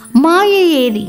மாய ஏரி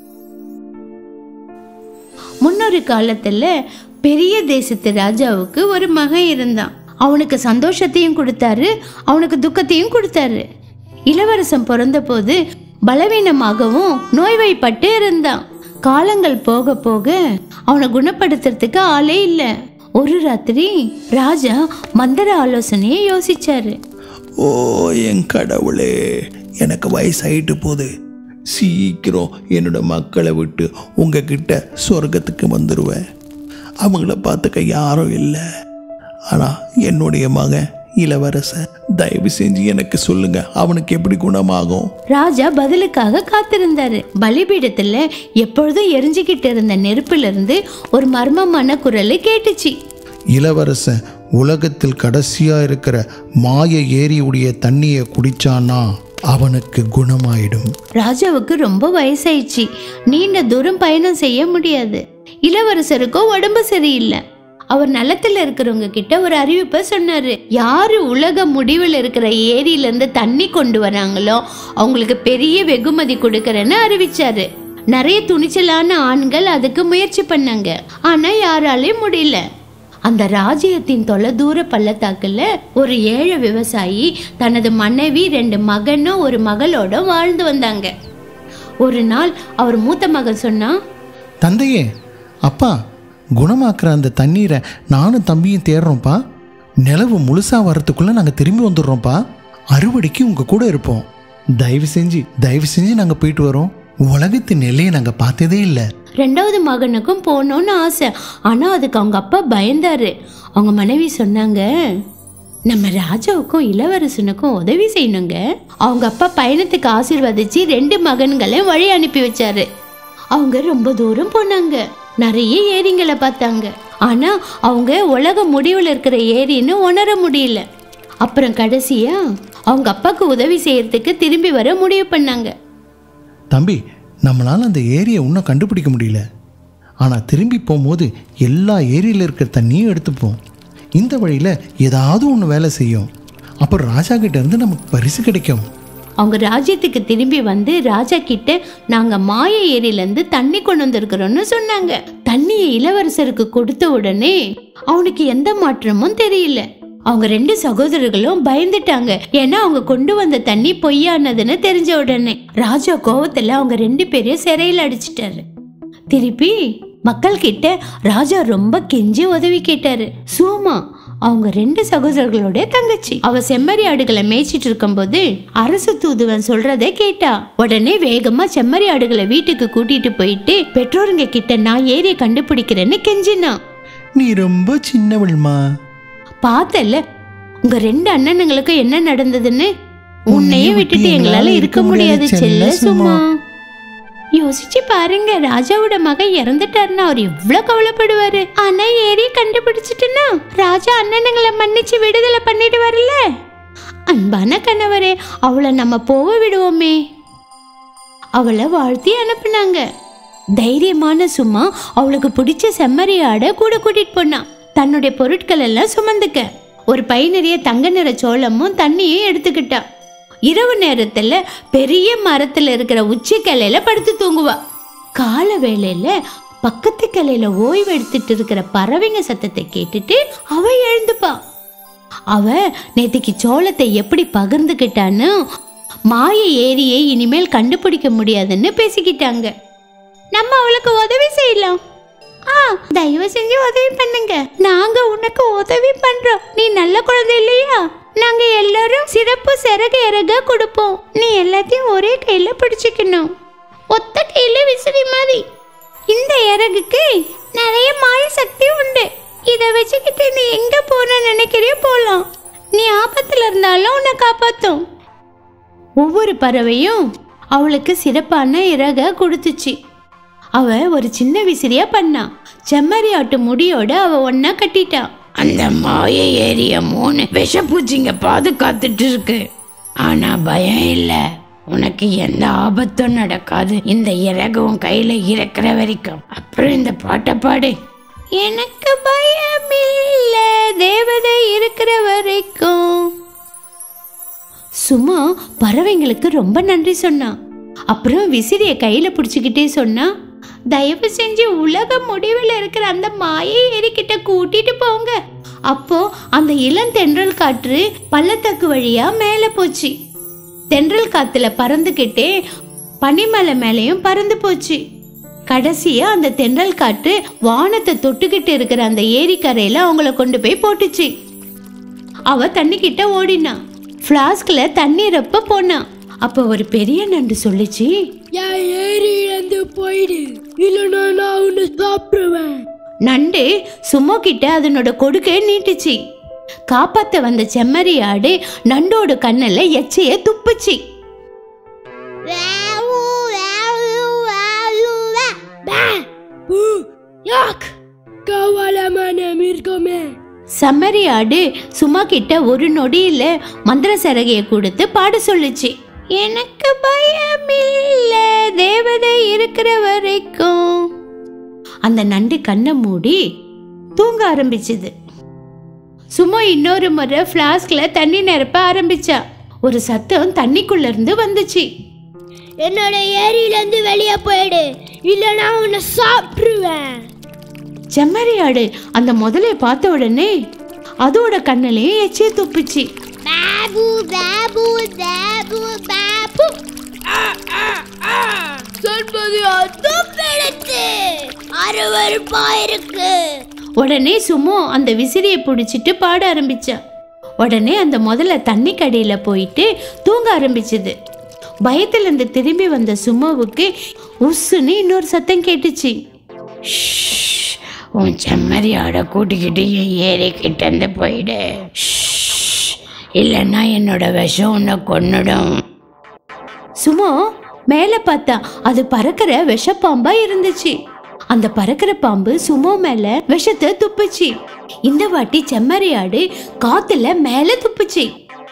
முன்னொரு காலத்துல பெரிய தேசத்து ராஜாவுக்கு ஒரு மகன் இருந்தான் அவனுக்கு சந்தோஷத்தையும் கொடுத்தாரு அவனுக்கு துக்கத்தையும் கொடுத்தாரு இளவரசன் பிறந்தபோது பலவீனமாகவும் நோய்வாய்ப்பட்டு இருந்தான் காலங்கள் போக போக அவனை குணப்படுத்துறதுக்கு ஆளே இல்லை ஒரு ராத்திரி ராஜா மந்திர ஆலோசனையை யோசிச்சாரு ஓ என் கடவுளே எனக்கு வயசாயிட்டு போகுது சீக்கிரம் என்னோட மக்களை விட்டு உங்ககிட்ட சொர்க்கத்துக்கு வந்துடுவேன் அவங்கள பார்த்துக்க யாரும் இல்லை ஆனால் என்னுடைய மகன் இளவரசன் தயவு செஞ்சு எனக்கு சொல்லுங்க அவனுக்கு எப்படி குணமாகும் ராஜா பதிலுக்காக காத்திருந்தாரு பலிபீடத்துல எப்பொழுதும் எரிஞ்சுக்கிட்டு இருந்த நெருப்புல இருந்து ஒரு மர்மமான குரல் கேட்டுச்சு இளவரசன் உலகத்தில் கடைசியா இருக்கிற மாய ஏரியுடைய தண்ணியை குடிச்சானா அவனுக்கு குணமாயிடும் ராஜாவுக்கு ரொம்ப வயசாயிடுச்சு நீண்ட தூரம் பயணம் செய்ய முடியாது இளவரசருக்கோ உடம்பு சரியில்லை அவர் நலத்துல இருக்கிறவங்க கிட்ட ஒரு அறிவிப்பை சொன்னாரு யாரு உலக முடிவில் இருக்கிற ஏரியில இருந்து தண்ணி கொண்டு வராங்களோ அவங்களுக்கு பெரிய வெகுமதி கொடுக்கறேன்னு அறிவிச்சாரு நிறைய துணிச்சலான ஆண்கள் அதுக்கு முயற்சி பண்ணாங்க ஆனா யாராலையும் முடியல அந்த ராஜ்யத்தின் தொலை தூர பள்ளத்தாக்குல ஒரு ஏழை விவசாயி தனது மனைவி ரெண்டு மகனும் ஒரு மகளோட வாழ்ந்து வந்தாங்க ஒரு நாள் அவர் மூத்த மகன் சொன்னா தந்தையே அப்பா குணமாக்குற அந்த தண்ணீரை நானும் தம்பியும் தேடுறோம்ப்பா நிலவு முழுசா வர்றதுக்குள்ள நாங்கள் திரும்பி வந்துடுறோம்ப்பா அறுவடைக்கு உங்க கூட இருப்போம் தயவு செஞ்சு தயவு செஞ்சு நாங்கள் போயிட்டு வரோம் உலகத்தின் எல்லையை நாங்கள் பார்த்ததே இல்லை ரெண்டாவது மகனுக்கும் போகணும்னு ஆசை ஆனா அதுக்கு அவங்க அப்பா பயந்தாரு அவங்க மனைவி சொன்னாங்க நம்ம ராஜாவுக்கும் இளவரசனுக்கும் உதவி செய்யணுங்க அவங்க அப்பா பயணத்துக்கு ஆசீர்வதிச்சு ரெண்டு மகன்களையும் வழி அனுப்பி வச்சாரு அவங்க ரொம்ப தூரம் போனாங்க நிறைய ஏரிங்களை பார்த்தாங்க ஆனா அவங்க உலக முடிவில் இருக்கிற ஏரின்னு உணர முடியல அப்புறம் கடைசியா அவங்க அப்பாவுக்கு உதவி செய்யறதுக்கு திரும்பி வர முடிவு பண்ணாங்க தம்பி நம்மளால் அந்த ஏரியை இன்னும் கண்டுபிடிக்க முடியல ஆனால் திரும்பி போகும்போது எல்லா ஏரியில் இருக்கிற தண்ணியும் எடுத்துப்போம் இந்த வழியில் ஏதாவது ஒன்று வேலை செய்யும் அப்புறம் ராஜா கிட்ட இருந்து நமக்கு பரிசு கிடைக்கும் அவங்க ராஜ்யத்துக்கு திரும்பி வந்து ராஜா கிட்ட நாங்க மாய ஏரியில இருந்து தண்ணி கொண்டு வந்திருக்கிறோம்னு சொன்னாங்க தண்ணியை இளவரசருக்கு கொடுத்த உடனே அவனுக்கு எந்த மாற்றமும் தெரியல அவங்க ரெண்டு சகோதரர்களும் பயந்துட்டாங்க ஏன்னா அவங்க கொண்டு வந்த தண்ணி பொய்யானதுன்னு தெரிஞ்ச உடனே ராஜா கோவத்துல அவங்க ரெண்டு பேரையும் சிறையில் அடிச்சிட்டாரு திருப்பி மக்கள் கிட்ட ராஜா ரொம்ப கெஞ்சி உதவி கேட்டாரு சூமா அவங்க ரெண்டு சகோதரர்களோட தங்கச்சி அவ செம்மறி ஆடுகளை மேய்ச்சிட்டு இருக்கும்போது அரசு தூதுவன் சொல்றதை கேட்டா உடனே வேகமா செம்மறி ஆடுகளை வீட்டுக்கு கூட்டிட்டு போயிட்டு பெற்றோருங்க கிட்ட நான் ஏரியை கண்டுபிடிக்கிறேன்னு கெஞ்சினா நீ ரொம்ப சின்னவள்மா பார்த்தல உங்க ரெண்டு அண்ணனுங்களுக்கு என்ன நடந்ததுன்னு உன்னையே விட்டுட்டு எங்களால இருக்க முடியாது செல்ல சும்மா யோசிச்சு பாருங்க ராஜாவோட மகன் இறந்துட்டாருன்னா அவர் எவ்வளவு கவலைப்படுவாரு ஆனா ஏரிய கண்டுபிடிச்சிட்டுன்னா ராஜா அண்ணனுங்களை மன்னிச்சு விடுதலை பண்ணிட்டு வரல அன்பான கணவரே அவளை நம்ம போக விடுவோமே அவளை வாழ்த்தி அனுப்புனாங்க தைரியமான சும்மா அவளுக்கு பிடிச்ச செம்மறி ஆடை கூட கூட்டிட்டு போனான் தன்னுடைய பொருட்கள் எல்லாம் சுமந்துக்க ஒரு பை நிறைய தங்க நிற சோளமும் தண்ணியும் எடுத்துக்கிட்டா இரவு நேரத்துல பெரிய மரத்துல இருக்கிற உச்சி கிளையில படுத்து தூங்குவா கால வேளையில பக்கத்து கிளையில ஓய்வு எடுத்துட்டு இருக்கிற பறவைங்க சத்தத்தை கேட்டுட்டு அவ எழுந்துப்பா அவ நேத்திக்கு சோளத்தை எப்படி பகிர்ந்துக்கிட்டான்னு மாய ஏரியை இனிமேல் கண்டுபிடிக்க முடியாதுன்னு பேசிக்கிட்டாங்க நம்ம அவளுக்கு உதவி செய்யலாம் ஆ தயவு செஞ்சு உதவி பண்ணுங்க நாங்க உனக்கு உதவி பண்றோம் நீ நல்ல குழந்தை இல்லையா நாங்க எல்லாரும் சிறப்பு சிறகு இறக கொடுப்போம் நீ எல்லாத்தையும் ஒரே கையில பிடிச்சுக்கணும் ஒத்த கையில விசிறி மாதிரி இந்த இறகுக்கு நிறைய மாய சக்தி உண்டு இத வச்சுக்கிட்டு நீ எங்க போன நினைக்கிறியோ போலாம் நீ ஆபத்துல இருந்தாலும் உன்னை காப்பாத்தும் ஒவ்வொரு பறவையும் அவளுக்கு சிறப்பான இறக கொடுத்துச்சு அவ ஒரு சின்ன விசிறியா பண்ணா செம்மறி ஆட்டு முடியோட அவ ஒன்னா கட்டிட்டா அந்த மாய ஏரிய மூணு விஷப்பூச்சிங்க பாதுகாத்துட்டு இருக்கு ஆனா பயம் இல்ல உனக்கு எந்த ஆபத்தும் நடக்காது இந்த இறகு உன் கையில இருக்கிற வரைக்கும் அப்புறம் இந்த பாட்டை பாடு எனக்கு பயம் இல்ல தேவதை இருக்கிற வரைக்கும் சும்மா பறவைங்களுக்கு ரொம்ப நன்றி சொன்னா அப்புறம் விசிறிய கையில பிடிச்சுக்கிட்டே சொன்னா தயவு செஞ்சு உலக முடிவில் இருக்கிற அந்த மாயை எரிக்கிட்ட கூட்டிட்டு போங்க அப்போ அந்த இளம் தென்றல் காற்று பள்ளத்தாக்கு வழியா மேலே போச்சு தென்றல் காத்துல பறந்துக்கிட்டே பனிமலை மேலேயும் பறந்து போச்சு கடைசியா அந்த தென்றல் காற்று வானத்தை தொட்டுக்கிட்டு இருக்கிற அந்த ஏரிக்கரையில அவங்கள கொண்டு போய் போட்டுச்சு அவ தண்ணி கிட்ட ஓடினா ஃப்ளாஸ்க்ல தண்ணி ரொம்ப போனா அப்ப ஒரு பெரிய நண்டு சொல்லுச்சு என் ஏரி இழந்து போயிடு இல்லைன்னா நான் உன்னை சாப்பிடுவேன் நண்டு சும்மா கிட்ட அதனோட கொடுக்கை நீட்டுச்சு காப்பாத்த வந்த செம்மறி ஆடு நண்டோட கண்ணில் எச்சைய துப்புச்சு பூ யாக் கவலமான மிருகமே செம்மறி ஆடு சும்மா கிட்ட ஒரு நொடியில மந்திர சரகையை கொடுத்து பாட சொல்லுச்சு எனக்கு பயம் இல்ல தேவதை இருக்கிற வரைக்கும் அந்த நண்டு கண்ணை மூடி தூங்க ஆரம்பிச்சுது சும்மா இன்னொரு முறை ஃப்ளாஸ்க்ல தண்ணி நிரப்ப ஆரம்பிச்சா ஒரு சத்தம் தண்ணிக்குள்ள இருந்து வந்துச்சு என்னோட ஏரியில இருந்து வெளியே போயிடு இல்லைன்னா உன்னை சாப்பிடுவேன் செம்மறி ஆடு அந்த முதலைய பார்த்த உடனே அதோட கண்ணிலையும் எச்சிய துப்புச்சு பாபு பாபு பாபு பாபு சொல்வது துப்பெடுத்து அருவருப்பா இருக்கு உடனே சுமோ அந்த விசிறியை பிடிச்சிட்டு பாட ஆரம்பிச்சா உடனே அந்த முதல்ல தண்ணி கடியில போயிட்டு தூங்க ஆரம்பிச்சது பயத்துல இருந்து திரும்பி வந்த சுமோவுக்கு உஸ்ஸுன்னு இன்னொரு சத்தம் கேட்டுச்சு ஷ்ஷ். உன் செம்மறி ஆட கூட்டிக்கிட்டு என் ஏரி கிட்ட இருந்து போயிடு ஷ்ஷ். இல்லைன்னா என்னோட விஷம் உன்னை கொன்னுடும் சுமோ மேலே பார்த்தா அது பறக்கிற விஷப்பாம்பா இருந்துச்சு அந்த பறக்கிற பாம்பு சுமோ மேல விஷத்தை துப்புச்சு இந்த வாட்டி செம்மறி ஆடு காத்துல மேல துப்புச்சு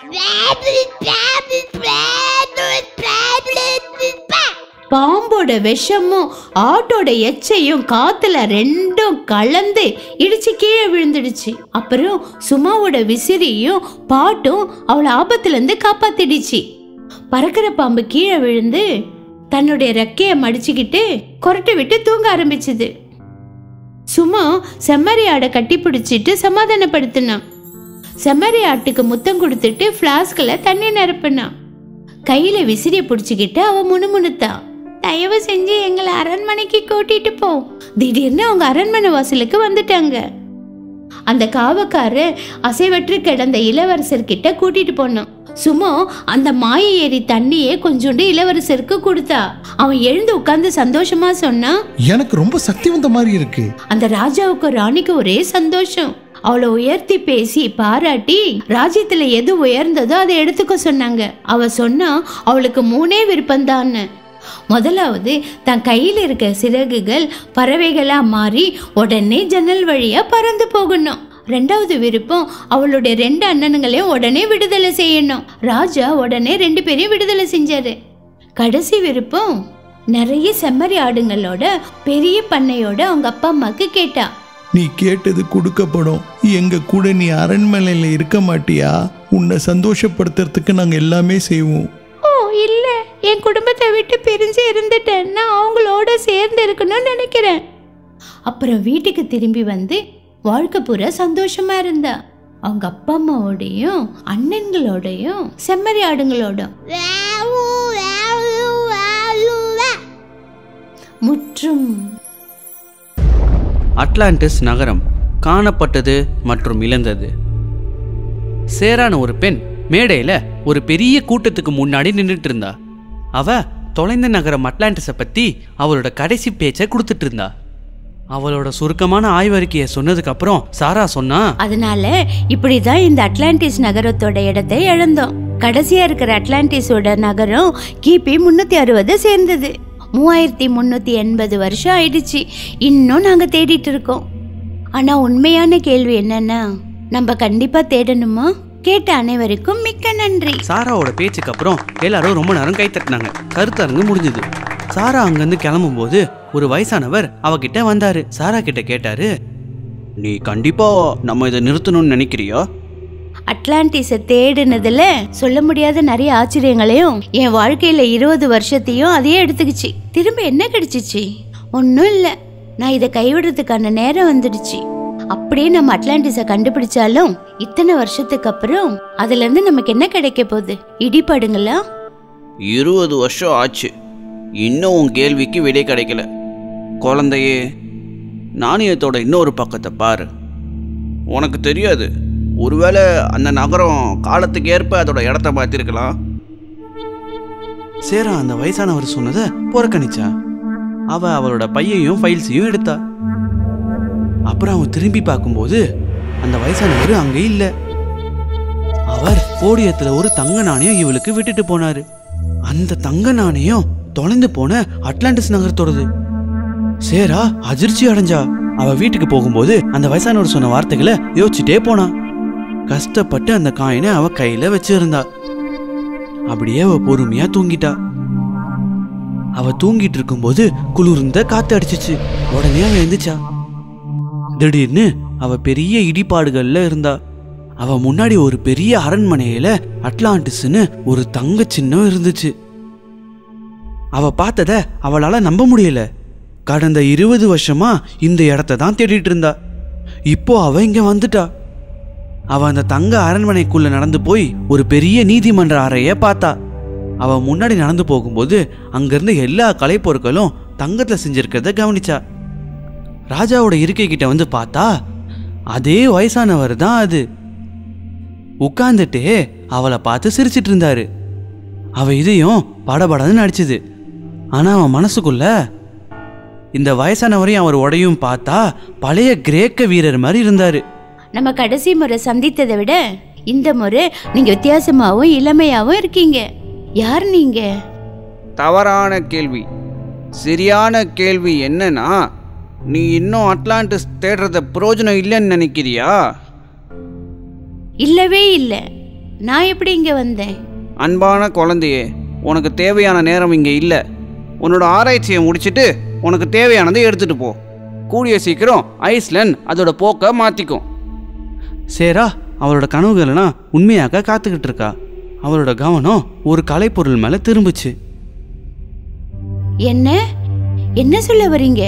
பாம்போட விஷமும் ஆட்டோட எச்சையும் காத்துல ரெண்டும் கலந்து இடிச்சு கீழே விழுந்துடுச்சு அப்புறம் சுமாவோட விசிறியும் பாட்டும் அவளை ஆபத்துல இருந்து காப்பாத்திடுச்சு பறக்கிற பாம்பு கீழே விழுந்து தன்னுடைய ரெக்கைய மடிச்சுக்கிட்டு கொரட்டை விட்டு தூங்க ஆரம்பிச்சுது சும்மா செம்மறி ஆடை கட்டி பிடிச்சிட்டு சமாதானப்படுத்தினான் செம்மறி ஆட்டுக்கு முத்தம் கொடுத்துட்டு ஃப்ளாஸ்கில் தண்ணி நிரப்பினான் கையில விசிறிய பிடிச்சிக்கிட்டு அவ முணுமுணுத்தா தயவு செஞ்சு எங்களை அரண்மனைக்கு கூட்டிட்டு போ திடீர்னு அவங்க அரண்மனை வாசலுக்கு வந்துட்டாங்க அந்த காவக்காரர் அசைவற்று கிடந்த இளவரசர் கிட்ட கூட்டிட்டு போனான் சுமோ அந்த மாய ஏரி தண்ணியே கொஞ்சோண்டு இளவரசருக்கு கொடுத்தா அவன் எழுந்து உட்கார்ந்து சந்தோஷமா சொன்னா எனக்கு ரொம்ப சக்திவந்த மாதிரி இருக்கு அந்த ராஜாவுக்கு ராணிக்கு ஒரே சந்தோஷம் அவளை உயர்த்தி பேசி பாராட்டி ராஜ்யத்துல எது உயர்ந்ததோ அதை எடுத்துக்க சொன்னாங்க அவ சொன்னா அவளுக்கு மூணே விருப்பம்தான்னு முதலாவது தன் கையில் இருக்க சிறகுகள் பறவைகளா மாறி உடனே ஜன்னல் வழியா பறந்து போகணும் ரெண்டாவது விருப்பம் அவளுடைய ரெண்டு அண்ணனுங்களையும் உடனே விடுதலை செய்யணும் ராஜா உடனே ரெண்டு பேரையும் விடுதலை செஞ்சாரு கடைசி விருப்பம் நிறைய செம்மறி ஆடுங்களோட பெரிய பண்ணையோட அவங்க அப்பா அம்மாக்கு கேட்டா நீ கேட்டது கொடுக்கப்படும் எங்க கூட நீ அரண்மனையில் இருக்க மாட்டியா உன்னை சந்தோஷப்படுத்துறதுக்கு நாங்கள் எல்லாமே செய்வோம் ஓ இல்ல என் குடும்பத்தை விட்டு பிரிஞ்சு இருந்துட்டேன் நான் அவங்களோட சேர்ந்து இருக்கணும்னு நினைக்கிறேன் அப்புறம் வீட்டுக்கு திரும்பி வந்து வாழ்க்கை பூரா சந்தோஷமா இருந்தா அவங்க அப்பா அம்மாவோடையும் அண்ணன்களோடையும் செம்மறி ஆடுங்களோட முற்றும் அட்லாண்டிஸ் நகரம் காணப்பட்டது மற்றும் இழந்தது சேரான ஒரு பெண் மேடையில் ஒரு பெரிய கூட்டத்துக்கு முன்னாடி நின்றுட்டு இருந்தா அவ தொலைந்த நகரம் அட்லாண்டிஸை பற்றி அவளோட கடைசி பேச்சை கொடுத்துட்டு இருந்தா அவளோட சுருக்கமான ஆய்வறிக்கையை சொன்னதுக்கு அப்புறம் சாரா சொன்னா அதனால இப்படிதான் இந்த அட்லாண்டிஸ் நகரத்தோட இடத்தை இழந்தோம் கடைசியா இருக்கிற அட்லாண்டிஸோட நகரம் கிபி முன்னூத்தி அறுபது சேர்ந்தது மூவாயிரத்தி முன்னூத்தி எண்பது வருஷம் ஆயிடுச்சு இன்னும் நாங்க தேடிட்டு இருக்கோம் ஆனா உண்மையான கேள்வி என்னன்னா நம்ம கண்டிப்பா தேடணுமா கேட்ட அனைவருக்கும் மிக்க நன்றி சாராவோட பேச்சுக்கு அப்புறம் எல்லாரும் ரொம்ப நேரம் கை தட்டினாங்க கருத்தரங்கு முடிஞ்சது சாரா அங்கேருந்து கிளம்பும்போது ஒரு வயசானவர் அவகிட்ட வந்தாரு சாரா கிட்ட கேட்டாரு நீ கண்டிப்பா நம்ம இதை நிறுத்தணும்னு நினைக்கிறியா அட்லாண்டிஸை தேடுனதுல சொல்ல முடியாத நிறைய ஆச்சரியங்களையும் என் வாழ்க்கையில இருபது வருஷத்தையும் அதையே எடுத்துக்கிச்சு திரும்ப என்ன கிடைச்சிச்சு ஒன்றும் இல்லை நான் இதை கைவிடுறதுக்கான நேரம் வந்துடுச்சு அப்படியே நம்ம அட்லாண்டிஸை கண்டுபிடிச்சாலும் இத்தனை வருஷத்துக்கு அப்புறம் அதுல இருந்து நமக்கு என்ன கிடைக்க போகுது இடிபாடுங்களா இருபது வருஷம் ஆச்சு இன்னும் உன் கேள்விக்கு விடை கிடைக்கல குழந்தையே நாணயத்தோட இன்னொரு பக்கத்தை பாரு உனக்கு தெரியாது ஒருவேளை அந்த நகரம் காலத்துக்கு ஏற்ப அதோட இடத்த மாற்றிருக்கலாம் சேரா அந்த வயசானவர் சொன்னதை புறக்கணிச்சா அவ அவளோட பையையும் ஃபைல்ஸையும் எடுத்தா அப்புறம் அவன் திரும்பி பார்க்கும்போது அந்த வயசானவர் அங்கே இல்ல அவர் போடியத்துல ஒரு தங்க நாணயம் இவளுக்கு விட்டுட்டு போனாரு அந்த தங்க நாணயம் தொலைந்து போன அட்லாண்டிஸ் நகரத்தோடது சேரா அதிர்ச்சி அடைஞ்சா அவ வீட்டுக்கு போகும்போது அந்த வயசானவர் சொன்ன வார்த்தைகளை யோசிச்சுட்டே போனா கஷ்டப்பட்டு அந்த காயினை அவ கையில வச்சிருந்தா அப்படியே அவ பொறுமையா தூங்கிட்டா அவ தூங்கிட்டு இருக்கும்போது குளிர்ந்த காத்து அடிச்சிச்சு உடனே அவ எந்திரிச்சா திடீர்னு அவ பெரிய இடிபாடுகள்ல இருந்தா அவ முன்னாடி ஒரு பெரிய அரண்மனையில அட்லாண்டிஸ்னு ஒரு தங்க சின்னம் இருந்துச்சு அவ பார்த்தத அவளால நம்ப முடியல கடந்த இருபது வருஷமா இந்த இடத்த தான் தேடிட்டு இருந்தா இப்போ அவ இங்க வந்துட்டா அவ அந்த தங்க அரண்மனைக்குள்ள நடந்து போய் ஒரு பெரிய நீதிமன்ற அறைய பார்த்தா அவ முன்னாடி நடந்து போகும்போது அங்கிருந்த எல்லா கலைப்பொருட்களும் தங்கத்துல செஞ்சிருக்கிறத கவனிச்சா ராஜாவோட இருக்கை கிட்ட வந்து பார்த்தா அதே வயசானவர் தான் அது உட்கார்ந்துட்டே அவளை பார்த்து சிரிச்சிட்டு இருந்தாரு அவ இதையும் படபடன்னு நடிச்சுது ஆனா அவன் மனசுக்குள்ள இந்த வயசானவரையும் அவர் உடையும் பார்த்தா பழைய கிரேக்க வீரர் மாதிரி இருந்தாரு நம்ம கடைசி முறை சந்தித்ததை விட இந்த முறை நீங்க வித்தியாசமாவும் இளமையாவும் இருக்கீங்க யார் நீங்க தவறான கேள்வி சரியான கேள்வி என்னன்னா நீ இன்னும் அட்லாண்டிஸ் தேடுறத பிரயோஜனம் இல்லைன்னு நினைக்கிறியா இல்லவே இல்லை நான் எப்படி இங்க வந்தேன் அன்பான குழந்தையே உனக்கு தேவையான நேரம் இங்கே இல்லை உன்னோட ஆராய்ச்சியை முடிச்சிட்டு உனக்கு தேவையானதை எடுத்துட்டு போ கூடிய சீக்கிரம் ஐஸ்லேண்ட் அதோட போக்கை மாற்றிக்கும் சேரா அவளோட கனவுகளெல்லாம் உண்மையாக காத்துக்கிட்டு இருக்கா அவளோட கவனம் ஒரு கலைப்பொருள் மேல திரும்புச்சு என்ன என்ன சொல்ல வரீங்க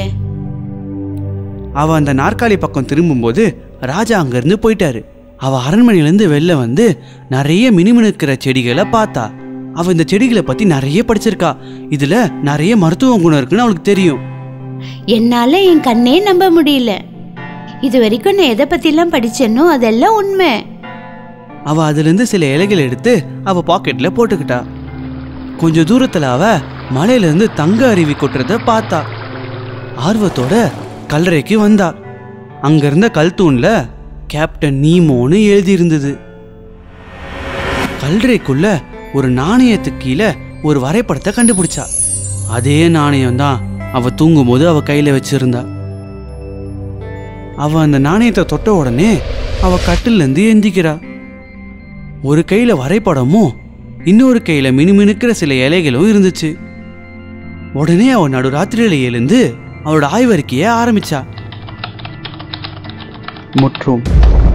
அவ அந்த நாற்காலி பக்கம் திரும்பும்போது ராஜா அங்கிருந்து போயிட்டாரு அவ அரண்மனையிலேருந்து வெளில வந்து நிறைய மினுமினுக்கிற செடிகளை பார்த்தா அவ இந்த செடிகளை பத்தி நிறைய படிச்சிருக்கா இதுல நிறைய மருத்துவ குணம் இருக்குன்னு அவளுக்கு தெரியும் என்னால என் கண்ணே நம்ப முடியல இது வரைக்கும் நான் எதை பத்திலாம் படிச்சேனோ அதெல்லாம் உண்மை அவ அதிலிருந்து சில இலைகள் எடுத்து அவ பாக்கெட்ல போட்டுக்கிட்டா கொஞ்ச தூரத்துல அவ மலையிலிருந்து தங்க அருவி கொட்டுறத பார்த்தா ஆர்வத்தோட கல்லறைக்கு வந்தா அங்க இருந்த கல் தூண்ல கேப்டன் நீமோன்னு எழுதி இருந்தது கல்லறைக்குள்ள ஒரு நாணயத்துக்கு கீழே ஒரு வரைபடத்தை கண்டுபிடிச்சா அதே நாணயம் தான் அவ தூங்கும்போது அவ கையில வச்சிருந்தா அவ அந்த நாணயத்தை தொட்ட உடனே அவ கட்டில இருந்து எந்திக்கிறா ஒரு கையில வரைபடமும் இன்னொரு கையில மினுமினுக்கிற சில இலைகளும் இருந்துச்சு உடனே அவ நடுராத்திரியில எழுந்து அவளோட ஆய்வறிக்கைய ஆரம்பிச்சா மற்றும்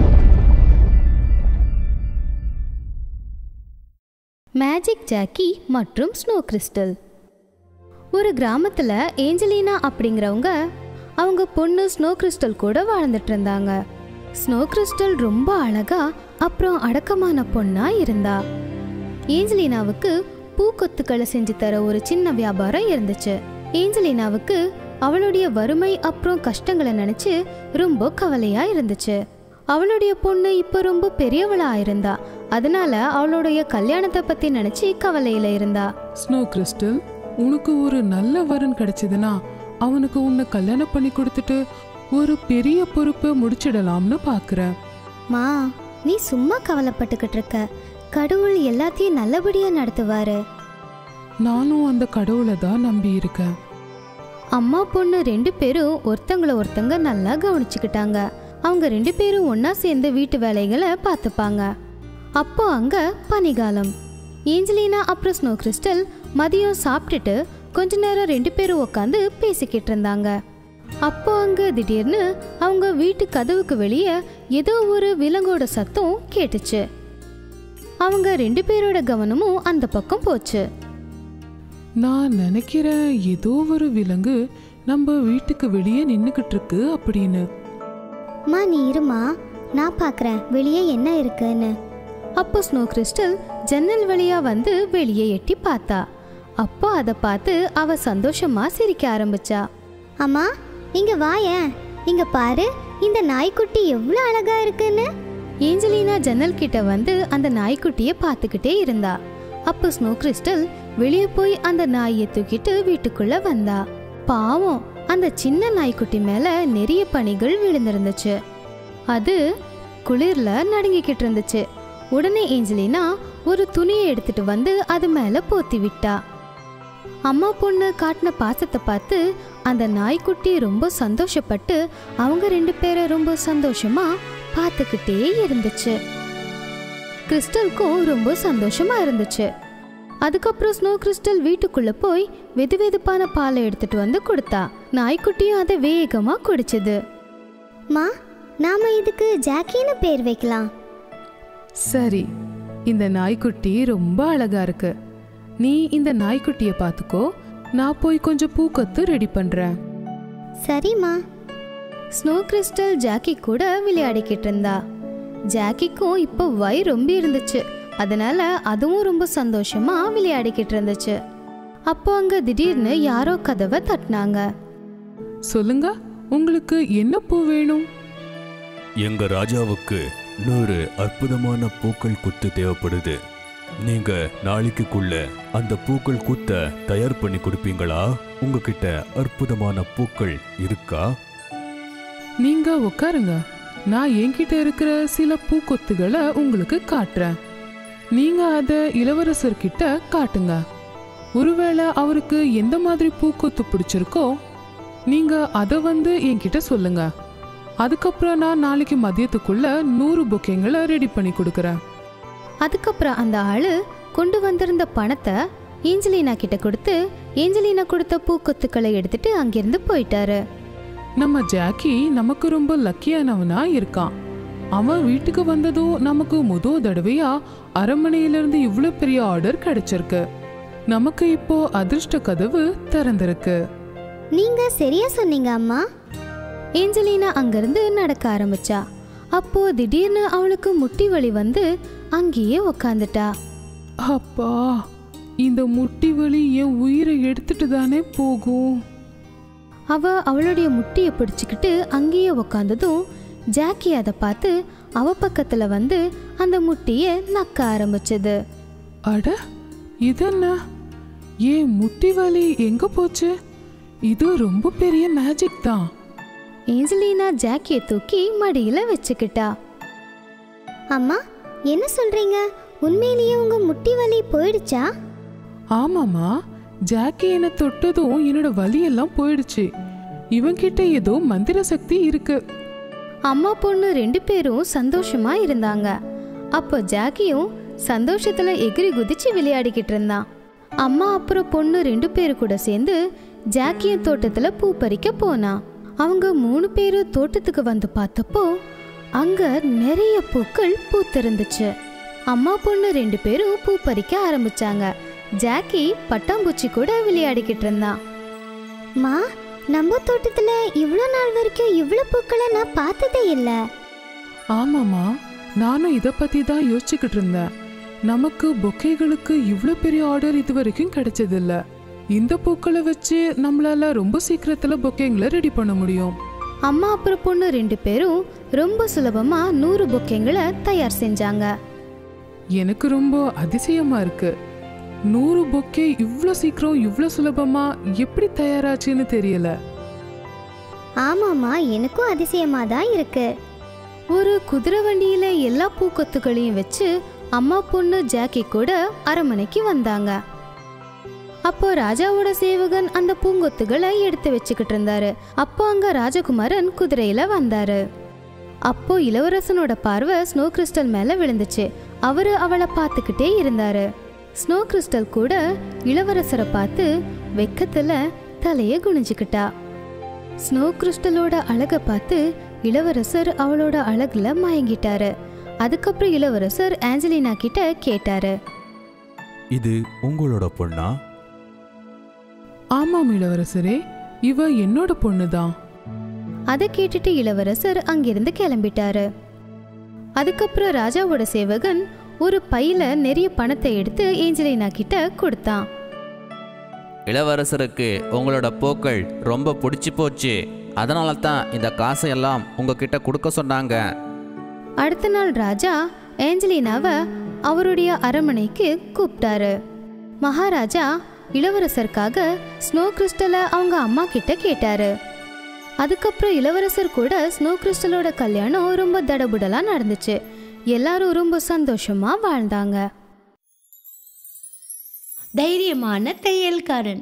மேஜிக் ஜாக்கி மற்றும் ஸ்னோ கிறிஸ்டல் ஒரு கிராமத்தில் ஏஞ்சலினா அப்படிங்கிறவங்க அவங்க பொண்ணு ஸ்னோ கிறிஸ்டல் கூட வாழ்ந்துட்டு இருந்தாங்க ஸ்னோ கிறிஸ்டல் ரொம்ப அழகா அப்புறம் அடக்கமான பொண்ணா இருந்தா ஏஞ்சலினாவுக்கு பூக்கொத்துக்களை செஞ்சு தர ஒரு சின்ன வியாபாரம் இருந்துச்சு ஏஞ்சலினாவுக்கு அவளுடைய வறுமை அப்புறம் கஷ்டங்களை நினைச்சு ரொம்ப கவலையா இருந்துச்சு அவளுடைய பொண்ணு இப்போ ரொம்ப பெரியவளா இருந்தா அதனால அவளுடைய கல்யாணத்தை பத்தி நினைச்சு கவலையில இருந்தா ஸ்னோ கிறிஸ்டல் உனக்கு ஒரு நல்ல வரன் கிடைச்சதுன்னா அவனுக்கு உன்னை கல்யாணம் பண்ணி கொடுத்துட்டு ஒரு பெரிய பொறுப்பை முடிச்சிடலாம்னு பாக்குறேன் மா நீ சும்மா கவலைப்பட்டுக்கிட்டு இருக்க கடவுள் எல்லாத்தையும் நல்லபடியா நடத்துவாரு நானும் அந்த கடவுளை தான் நம்பி இருக்கேன் அம்மா பொண்ணு ரெண்டு பேரும் ஒருத்தங்கள ஒருத்தங்க நல்லா கவனிச்சுக்கிட்டாங்க அவங்க ரெண்டு பேரும் ஒண்ணா சேர்ந்து வீட்டு வேலைகளை பார்த்துப்பாங்க அப்போ அங்க பனிகாலம் ஏஞ்சலினா அப்புறம் ஸ்னோ கிறிஸ்டல் மதியம் சாப்பிட்டுட்டு கொஞ்ச நேரம் ரெண்டு பேரும் உட்காந்து பேசிக்கிட்டு இருந்தாங்க அப்போ அங்க திடீர்னு அவங்க வீட்டு கதவுக்கு வெளியே ஏதோ ஒரு விலங்கோட சத்தம் கேட்டுச்சு அவங்க ரெண்டு பேரோட கவனமும் அந்த பக்கம் போச்சு நான் நினைக்கிறேன் ஏதோ ஒரு விலங்கு நம்ம வீட்டுக்கு வெளியே நின்னுக்கிட்டு இருக்கு அப்படின்னு மா நீ இருமா நான் பார்க்குறேன் வெளியே என்ன இருக்குன்னு அப்போ ஸ்னோ கிறிஸ்டல் ஜன்னல் வழியா வந்து வெளியே எட்டி பார்த்தா அப்போ அதை பார்த்து அவ சந்தோஷமா சிரிக்க ஆரம்பிச்சா அம்மா இங்க வாயேன் இங்க பாரு இந்த நாய்க்குட்டி எவ்வளோ அழகா இருக்குன்னு ஏஞ்சலினா ஜன்னல் கிட்ட வந்து அந்த நாய்க்குட்டியை பார்த்துக்கிட்டே இருந்தா அப்போ ஸ்னோ கிறிஸ்டல் வெளியே போய் அந்த நாயை தூக்கிட்டு வீட்டுக்குள்ள வந்தா பாவம் அந்த சின்ன நாய்க்குட்டி மேல நிறைய பனிகள் விழுந்திருந்துச்சு அது குளிர்ல நடுங்கிக்கிட்டு இருந்துச்சு உடனே ஏஞ்சலினா ஒரு துணியை எடுத்துட்டு வந்து அது மேல போத்தி விட்டா அம்மா பொண்ணு காட்டின பாசத்தை பார்த்து அந்த நாய்க்குட்டி ரொம்ப சந்தோஷப்பட்டு அவங்க ரெண்டு பேரை ரொம்ப சந்தோஷமா பார்த்துக்கிட்டே இருந்துச்சு கிறிஸ்டலுக்கும் ரொம்ப சந்தோஷமா இருந்துச்சு அதுக்கப்புறம் ஸ்னோ கிறிஸ்டல் வீட்டுக்குள்ள போய் வெது வெதுப்பான பாலை எடுத்துட்டு வந்து கொடுத்தா நாய்க்குட்டியும் அதை வேகமா குடிச்சது மா நாம இதுக்கு ஜாக்கின்னு பேர் வைக்கலாம் சரி இந்த நாய்க்குட்டி ரொம்ப அழகா இருக்கு நீ இந்த நாய்க்குட்டிய பார்த்துக்கோ நான் போய் கொஞ்சம் பூக்கொத்து ரெடி பண்றேன் சரிம்மா ஸ்னோ கிறிஸ்டல் ஜாக்கி கூட விளையாடிக்கிட்டு இருந்தா ஜாக்கிக்கும் இப்போ வயிறு ரொம்ப இருந்துச்சு அதனால அதுவும் ரொம்ப சந்தோஷமா விளையாடிக்கிட்டு இருந்துச்சு அப்போ அங்க திடீர்னு யாரோ கதவை தட்டினாங்க சொல்லுங்க உங்களுக்கு என்ன பூ வேணும் எங்க ராஜாவுக்கு நூறு அற்புதமான பூக்கள் குத்து தேவைப்படுது நீங்க நாளைக்குள்ள அந்த பூக்கள் குத்த தயார் பண்ணி கொடுப்பீங்களா உங்ககிட்ட அற்புதமான பூக்கள் இருக்கா நீங்க உட்காருங்க நான் என்கிட்ட இருக்கிற சில பூக்கொத்துகளை உங்களுக்கு காட்டுறேன் நீங்க அத இளவரசர்கிட்ட காட்டுங்க ஒருவேளை அவருக்கு எந்த மாதிரி பூக்கொத்து பிடிச்சிருக்கோ நீங்க அதை வந்து என்கிட்ட சொல்லுங்க அதுக்கப்புறம் நான் நாளைக்கு மதியத்துக்குள்ள நூறு பொக்கேங்களை ரெடி பண்ணி கொடுக்குறேன் அதுக்கப்புறம் அந்த ஆளு கொண்டு வந்திருந்த பணத்தை ஏஞ்சலினா கிட்ட கொடுத்து ஏஞ்சலினா கொடுத்த பூக்கொத்துக்களை எடுத்துட்டு அங்கிருந்து போயிட்டாரு நம்ம ஜாக்கி நமக்கு ரொம்ப லக்கியானவனா இருக்கான் அவன் வீட்டுக்கு வந்ததும் நமக்கு முதல் தடவையா அரண்மனையிலிருந்து இவ்வளோ பெரிய ஆர்டர் கிடைச்சிருக்கு நமக்கு இப்போ அதிர்ஷ்ட கதவு திறந்திருக்கு நீங்க சரியா சொன்னீங்க அம்மா ஏஞ்சலினா அங்கிருந்து நடக்க ஆரம்பிச்சா அப்போ திடீர்னு அவளுக்கு முட்டி வலி வந்து அங்கேயே உக்காந்துட்டா அப்பா இந்த முட்டி வலி என் உயிரை எடுத்துட்டு தானே போகும் அவ அவளுடைய முட்டியை பிடிச்சுக்கிட்டு அங்கேயே உக்காந்ததும் ஜாக்கி அதை பார்த்து அவ பக்கத்துல வந்து அந்த முட்டியை நக்க ஆரம்பிச்சது அட இதென்ன ஏன் முட்டி வலி எங்க போச்சு இது ரொம்ப பெரிய மேஜிக் தான் ஏஞ்சலினா ஜாக்கியை தூக்கி மடியில வச்சுக்கிட்டா அம்மா என்ன சொல்றீங்க உண்மையிலேயே உங்க முட்டி வலி போயிடுச்சா ஆமாமா ஜாக்கி என்னை தொட்டதும் என்னோட வலியெல்லாம் போயிடுச்சு இவன்கிட்ட ஏதோ மந்திர சக்தி இருக்கு அம்மா பொண்ணு ரெண்டு பேரும் சந்தோஷமா இருந்தாங்க அப்போ ஜாக்கியும் சந்தோஷத்துல எகிரி குதிச்சு விளையாடிக்கிட்டு இருந்தான் அம்மா அப்புறம் பொண்ணு ரெண்டு பேரு கூட சேர்ந்து ஜாக்கியின் தோட்டத்துல பூ பறிக்க போனா அவங்க மூணு பேரும் தோட்டத்துக்கு வந்து பார்த்தப்போ அங்க நிறைய பூக்கள் பூத்திருந்துச்சு அம்மா பொண்ணு ரெண்டு பேரும் பூ பறிக்க ஆரம்பிச்சாங்க ஜாக்கி பட்டாம்பூச்சி கூட விளையாடிக்கிட்டு இருந்தான் மா நம்ம தோட்டத்துல இவ்வளோ நாள் வரைக்கும் இவ்வளோ பூக்களை நான் பார்த்ததே இல்லை ஆமாமா நானும் இத பத்தி தான் யோசிச்சுக்கிட்டு இருந்தேன் நமக்கு பொக்கைகளுக்கு இவ்ளோ பெரிய ஆர்டர் இது வரைக்கும் கிடைச்சதில்ல இந்த பூக்களை வச்சு நம்மளால ரொம்ப சீக்கிரத்துல பொக்கைங்களை ரெடி பண்ண முடியும் அம்மா அப்புறம் பொண்ணு ரெண்டு பேரும் ரொம்ப சுலபமா நூறு பொக்கேங்களை தயார் செஞ்சாங்க எனக்கு ரொம்ப அதிசயமா இருக்கு நூறு பொக்கே இவ்ளோ சீக்கிரம் இவ்ளோ சுலபமா எப்படி தயாராச்சுன்னு தெரியல ஆமாம்மா எனக்கும் அதிசயமா தான் இருக்கு ஒரு குதிரை வண்டியில எல்லா பூக்கொத்துகளையும் வச்சு அம்மா பொண்ணு ஜாக்கி கூட அரண்மனைக்கு வந்தாங்க அப்போ ராஜாவோட சேவகன் அந்த பூங்கொத்துகளை எடுத்து வச்சுக்கிட்டு இருந்தாரு அப்போ அங்க ராஜகுமாரன் குதிரையில வந்தாரு அப்போ இளவரசனோட பார்வை ஸ்னோ கிறிஸ்டல் மேல விழுந்துச்சு அவரு அவளை பார்த்துக்கிட்டே இருந்தாரு ஸ்னோ கிறிஸ்டல் கூட இளவரசரை பார்த்து வெக்கத்துல தலைய குனிஞ்சுக்கிட்டா ஸ்னோ கிறிஸ்டலோட அழகை பார்த்து இளவரசர் அவளோட அழகுல மயங்கிட்டாரு அதுக்கப்புறம் இளவரசர் ஆஞ்சலினா கிட்ட கேட்டாரு இது உங்களோட பொண்ணா ஆமாம் இளவரசரே இவ என்னோட பொண்ணுதான் அதை கேட்டுட்டு இளவரசர் அங்கிருந்து கிளம்பிட்டாரு அதுக்கப்புறம் ராஜாவோட சேவகன் ஒரு பையில நிறைய பணத்தை எடுத்து ஏஞ்சலினா கிட்ட கொடுத்தான் இளவரசருக்கு உங்களோட போக்கள் ரொம்ப பிடிச்சி போச்சு அதனால தான் இந்த காசை எல்லாம் உங்ககிட்ட கொடுக்க சொன்னாங்க அடுத்த நாள் ராஜா ஏஞ்சலினாவை அவருடைய அரண்மனைக்கு கூப்பிட்டாரு மகாராஜா இளவரசருக்காக ஸ்னோ கிறிஸ்டலை அவங்க அம்மா கிட்ட கேட்டாரு அதுக்கப்புறம் இளவரசர் கூட ஸ்னோ கிறிஸ்டலோட கல்யாணம் ரொம்ப தடபுடலா நடந்துச்சு எல்லாரும் ரொம்ப சந்தோஷமா வாழ்ந்தாங்க தைரியமான தையல்காரன்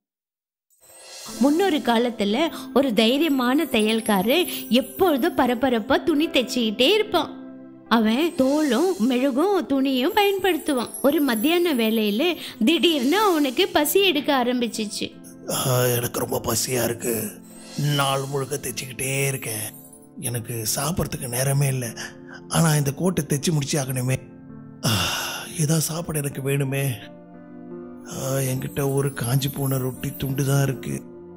முன்னொரு காலத்துல ஒரு தைரியமான தையல்காரன் எப்பொழுதும் பரபரப்பா துணி தைச்சிக்கிட்டே இருப்பான் அவன் தோலும் மெழுகும் துணியும் பயன்படுத்துவான் ஒரு மத்தியான வேலையில திடீர்னு அவனுக்கு பசி எடுக்க ஆரம்பிச்சிச்சு ஆ, எனக்கு ரொம்ப பசியாக இருக்கு நாள் முழுக்க தைச்சிக்கிட்டே இருக்கேன் எனக்கு சாப்பிட்றதுக்கு நேரமே இல்லை ஆனால் இந்த கோட்டை தைச்சி முடிச்சு ஆகணுமே ஆ, ஏதாவது சாப்பாடு எனக்கு வேணுமே ஆ, என்கிட்ட ஒரு காஞ்சி போன ரொட்டி துண்டு தான் இருக்கு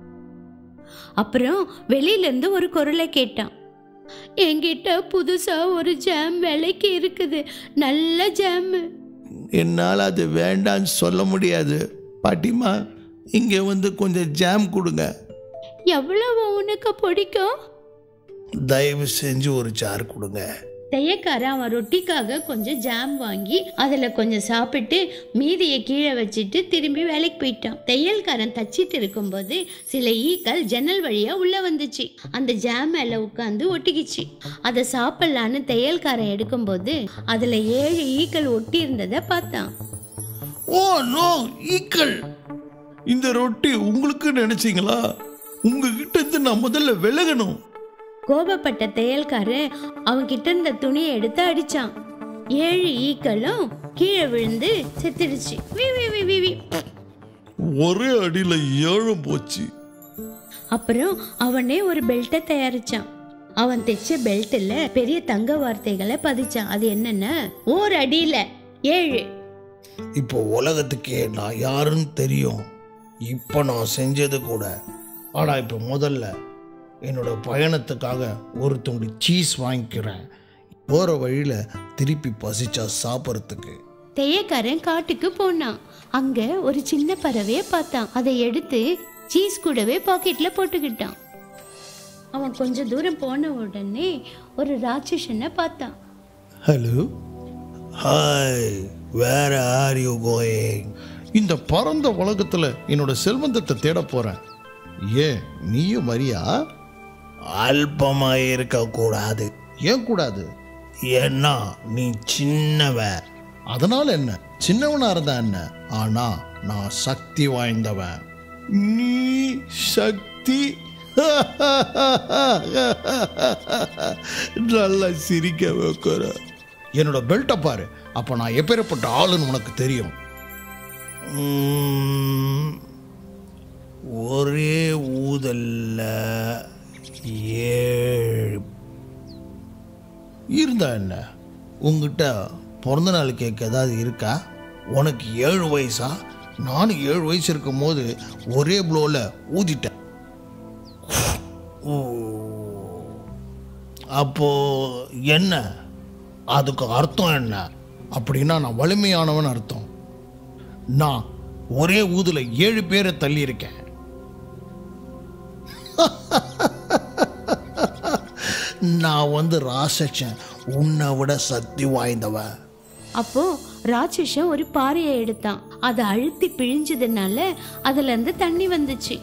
அப்புறம் வெளியில இருந்து ஒரு குரலை கேட்டான் என்கிட்ட புதுசா ஒரு ஜாம் விலைக்கு இருக்குது நல்ல ஜாம் என்னால் அது வேண்டான்னு சொல்ல முடியாது பாட்டிமா இங்கே வந்து கொஞ்சம் ஜாம் கொடுங்க எவ்வளவு உனக்கு பிடிக்கும் தயவு செஞ்சு ஒரு ஜார் கொடுங்க தையக்காரன் அவன் ரொட்டிக்காக கொஞ்சம் ஜாம் வாங்கி அதில் கொஞ்சம் சாப்பிட்டு மீதியை கீழே வச்சுட்டு திரும்பி வேலைக்கு போயிட்டான் தையல்காரன் தச்சிட்டு இருக்கும்போது சில ஈக்கள் ஜன்னல் வழியாக உள்ளே வந்துச்சு அந்த ஜாம் மேலே உட்காந்து ஒட்டிக்கிச்சு அதை சாப்பிட்லான்னு தையல்காரன் எடுக்கும்போது அதில் ஏழு ஈக்கள் ஒட்டி இருந்ததை பார்த்தான் ஓ நோ ஈக்கள் இந்த ரொட்டி உங்களுக்கு நினைச்சீங்களா உங்ககிட்ட இருந்து நான் முதல்ல விலகணும் கோபப்பட்ட தையல்காரன் அவன் கிட்ட இருந்த துணியை எடுத்து அடிச்சான் ஏழு ஈக்களும் கீழே விழுந்து செத்துடுச்சு வி வி வி வி வி ஒரே அடியில ஏழும் போச்சு அப்புறம் அவனே ஒரு பெல்ட்டை தயாரிச்சான் அவன் தைச்ச பெல்ட்டில் பெரிய தங்க வார்த்தைகளை பதிச்சான் அது என்னன்னா ஓர் அடியில ஏழு இப்போ உலகத்துக்கே நான் யாருன்னு தெரியும் இப்போ நான் செஞ்சது கூட ஆனா இப்போ முதல்ல என்னோட பயணத்துக்காக ஒரு துண்டு சீஸ் வாங்கிக்கிறேன் போற வழியில திருப்பி பசிச்சா சாப்பிட்றதுக்கு தையக்காரன் காட்டுக்கு போனான் அங்க ஒரு சின்ன பறவையை பார்த்தான் அதை எடுத்து சீஸ் கூடவே பாக்கெட்ல போட்டுக்கிட்டான் அவன் கொஞ்ச தூரம் போன உடனே ஒரு ராட்சசனை பார்த்தான் hello hi where are you going இந்த பரந்த உலகத்துல என்னோட செல்வந்தத்தை தேட போறேன் ஏன் நீயும் மரியா அல்பமா இருக்க கூடாது ஏன் கூடாது ஏன்னா நீ சின்னவ அதனால என்ன சின்னவனா இருந்தா என்ன ஆனா நான் சக்தி வாய்ந்தவன் நீ சக்தி நல்லா சிரிக்க வைக்கிற என்னோட பெல்ட்டை பாரு அப்ப நான் எப்பேற்பட்ட ஆளுன்னு உனக்கு தெரியும் உம், ஒரே ஊதல்ல ஏழு இருந்தா என்ன உங்ககிட்ட பிறந்த நாள் கேக் ஏதாவது இருக்கா உனக்கு ஏழு வயசா நானும் ஏழு வயசு இருக்கும் போது ஒரே ப்ளோவில் ஊதிட்டேன் ஓ அப்போ என்ன அதுக்கு அர்த்தம் என்ன அப்படின்னா நான் வலிமையானவன் அர்த்தம் நான் ஒரே ஊதுல ஏழு பேரை தள்ளி இருக்கேன் நான் வந்து ராசச்சன் உன்னை விட சக்தி வாய்ந்தவன் அப்போ ராட்சசன் ஒரு பாறையை எடுத்தான் அதை அழுத்தி பிழிஞ்சதுனால அதுல இருந்து தண்ணி வந்துச்சு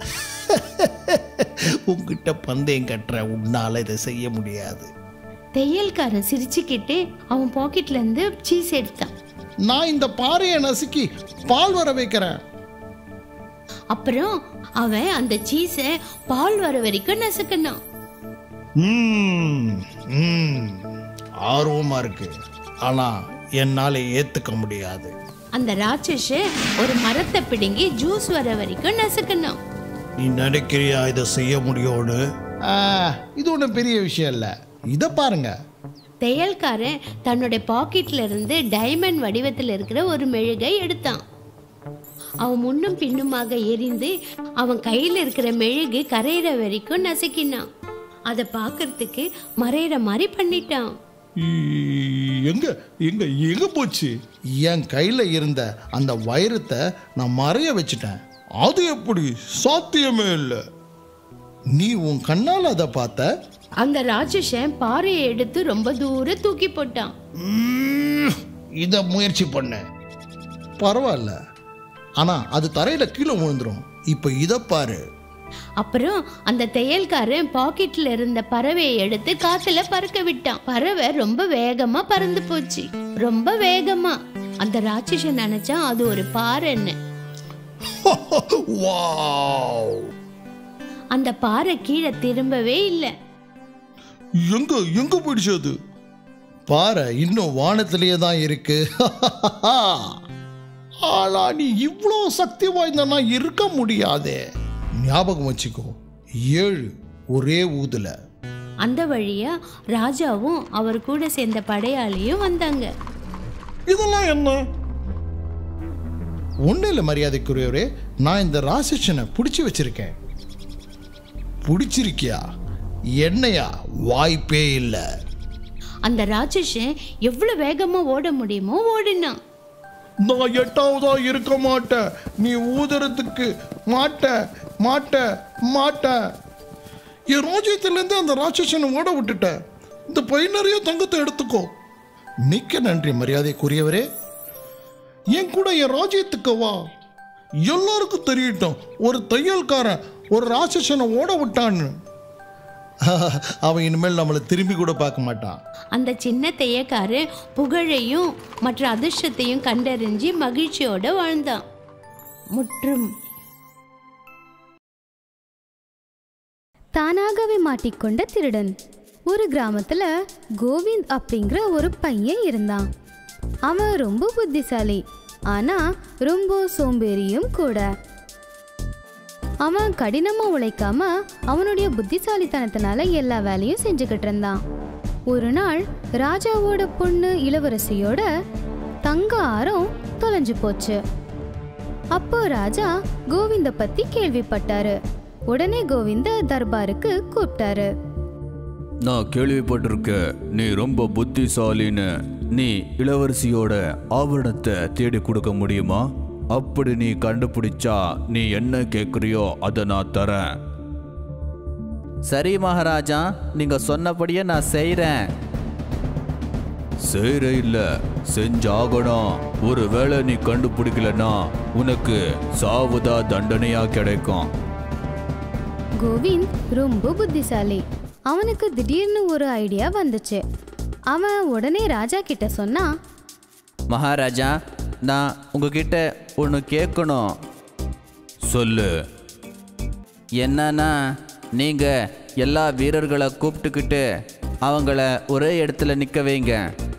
உங்ககிட்ட பந்தயம் கட்டுற உன்னால இதை செய்ய முடியாது தையல்காரன் சிரிச்சுக்கிட்டு அவன் பாக்கெட்ல இருந்து சீஸ் எடுத்தான் நான் இந்த பாறையை நசுக்கி பால் வர வைக்கிறேன் அப்புறம் அவன் அந்த சீஸை பால் வர வரைக்கும் நசுக்கினான் ம், ம், ஆர்வமா இருக்கு ஆனா என்னால ஏத்துக்க முடியாது அந்த ராட்சசன் ஒரு மரத்தை பிடுங்கி ஜூஸ் வர வரைக்கும் நசுக்கினான் நீ நினைக்கிறியா இதை செய்ய முடியும்னு ஆ, இது ஒன்றும் பெரிய விஷயம் இல்லை இதை பாருங்க தையல்காரன் தன்னுடைய பாக்கெட்ல இருந்து டைமண்ட் வடிவத்தில் இருக்கிற ஒரு மெழுகை எடுத்தான் அவன் முன்னும் பின்னுமாக எரிந்து அவன் கையில இருக்கிற மெழுகு கரையிற வரைக்கும் நசுக்கினான் அதை பார்க்கறதுக்கு மறையிற மாதிரி பண்ணிட்டான் ஈ, எங்க எங்க எங்க போச்சு என் கையில இருந்த அந்த வைரத்தை நான் மறைய வச்சுட்டேன் அது எப்படி சாத்தியமே இல்லை நீ உன் கண்ணால் அதை பார்த்த அந்த ராட்சசன் பாறையை எடுத்து ரொம்ப தூரம் தூக்கி போட்டான் ம், இத முயற்சி பண்ண பரவாயில்ல ஆனா அது தரையில கீழே விழுந்துரும் இப்ப இத பாரு அப்புறம் அந்த தையல்காரன் பாக்கெட்ல இருந்த பறவையை எடுத்து காத்துல பறக்க விட்டான் பறவை ரொம்ப வேகமா பறந்து போச்சு ரொம்ப வேகமா அந்த ராட்சசன் நினைச்சான் அது ஒரு பாறைன்னு வாவ் அந்த பாறை கீழே திரும்பவே இல்லை எங்க எங்க போயிடுச்சு அது பாரு இன்னும் வானத்திலேயே தான் இருக்கு ஆனா நீ இவ்வளோ சக்தி வாய்ந்தனா இருக்க முடியாதே ஞாபகம் வச்சுக்கோ ஏழு ஒரே ஊதுல அந்த வழியா ராஜாவும் அவர் கூட சேர்ந்த படையாளியும் வந்தாங்க இதெல்லாம் என்ன ஒன்றும் இல்லை மரியாதைக்குரியவரே நான் இந்த ராசிஷனை பிடிச்சி வச்சிருக்கேன் பிடிச்சிருக்கியா என்னையா வாய்ப்பே இல்லை அந்த ராட்சசன் எவ்வளவு வேகமா ஓட முடியுமோ ஓடினான் நான் எட்டாவதா இருக்க மாட்டேன் நீ ஊதுறதுக்கு மாட்ட மாட்ட மாட்ட என் ராஜ்யத்திலேருந்து அந்த ராட்சசனை ஓட விட்டுட்ட இந்த பை நிறைய தங்கத்தை எடுத்துக்கோ மிக்க நன்றி மரியாதைக்குரியவரே என் கூட என் ராஜ்யத்துக்கு வா எல்லாருக்கும் தெரியட்டும் ஒரு தையல்காரன் ஒரு ராட்சசனை ஓட விட்டான்னு அவன் இனிமேல் நம்மளை திரும்பி கூட பார்க்க மாட்டான் அந்த சின்ன தையக்காரன் புகழையும் மற்ற அதிர்ஷ்டத்தையும் கண்டறிஞ்சு மகிழ்ச்சியோட வாழ்ந்தான் முற்றும் தானாகவே மாட்டிக்கொண்ட திருடன் ஒரு கிராமத்துல கோவிந்த் அப்படிங்கிற ஒரு பையன் இருந்தான் அவன் ரொம்ப புத்திசாலி ஆனா ரொம்ப சோம்பேறியும் கூட அவன் கடினமா உழைக்காம அவனுடைய புத்திசாலித்தனத்தினால எல்லா வேலையும் செஞ்சுக்கிட்டு இருந்தான் ஒரு நாள் ராஜாவோட பொண்ணு இளவரசியோட தங்க ஆரம் தொலைஞ்சு போச்சு அப்போ ராஜா கோவிந்த பத்தி கேள்விப்பட்டாரு உடனே கோவிந்த தர்பாருக்கு கூப்பிட்டாரு நான் கேள்விப்பட்டிருக்கேன் நீ ரொம்ப புத்திசாலின்னு நீ இளவரசியோட ஆவணத்தை தேடி கொடுக்க முடியுமா அப்படி நீ கண்டுபிடிச்சா நீ என்ன கேட்குறியோ அதை நான் தரேன் சரி மகாராஜா நீங்க சொன்னபடியே நான் செய்கிறேன் செய்கிற இல்ல செஞ்சாகணும் ஒருவேளை நீ கண்டுபிடிக்கலனா உனக்கு சாவுதா தண்டனையா கிடைக்கும் கோவிந்த் ரொம்ப புத்திசாலி அவனுக்கு திடீர்னு ஒரு ஐடியா வந்துச்சு அவன் உடனே ராஜா கிட்ட சொன்னான் மகாராஜா நான் உங்ககிட்ட ஒன்று கேட்கணும் சொல்லு என்னன்னா நீங்கள் எல்லா வீரர்களை கூப்பிட்டுக்கிட்டு அவங்கள ஒரே இடத்துல நிற்க வைங்க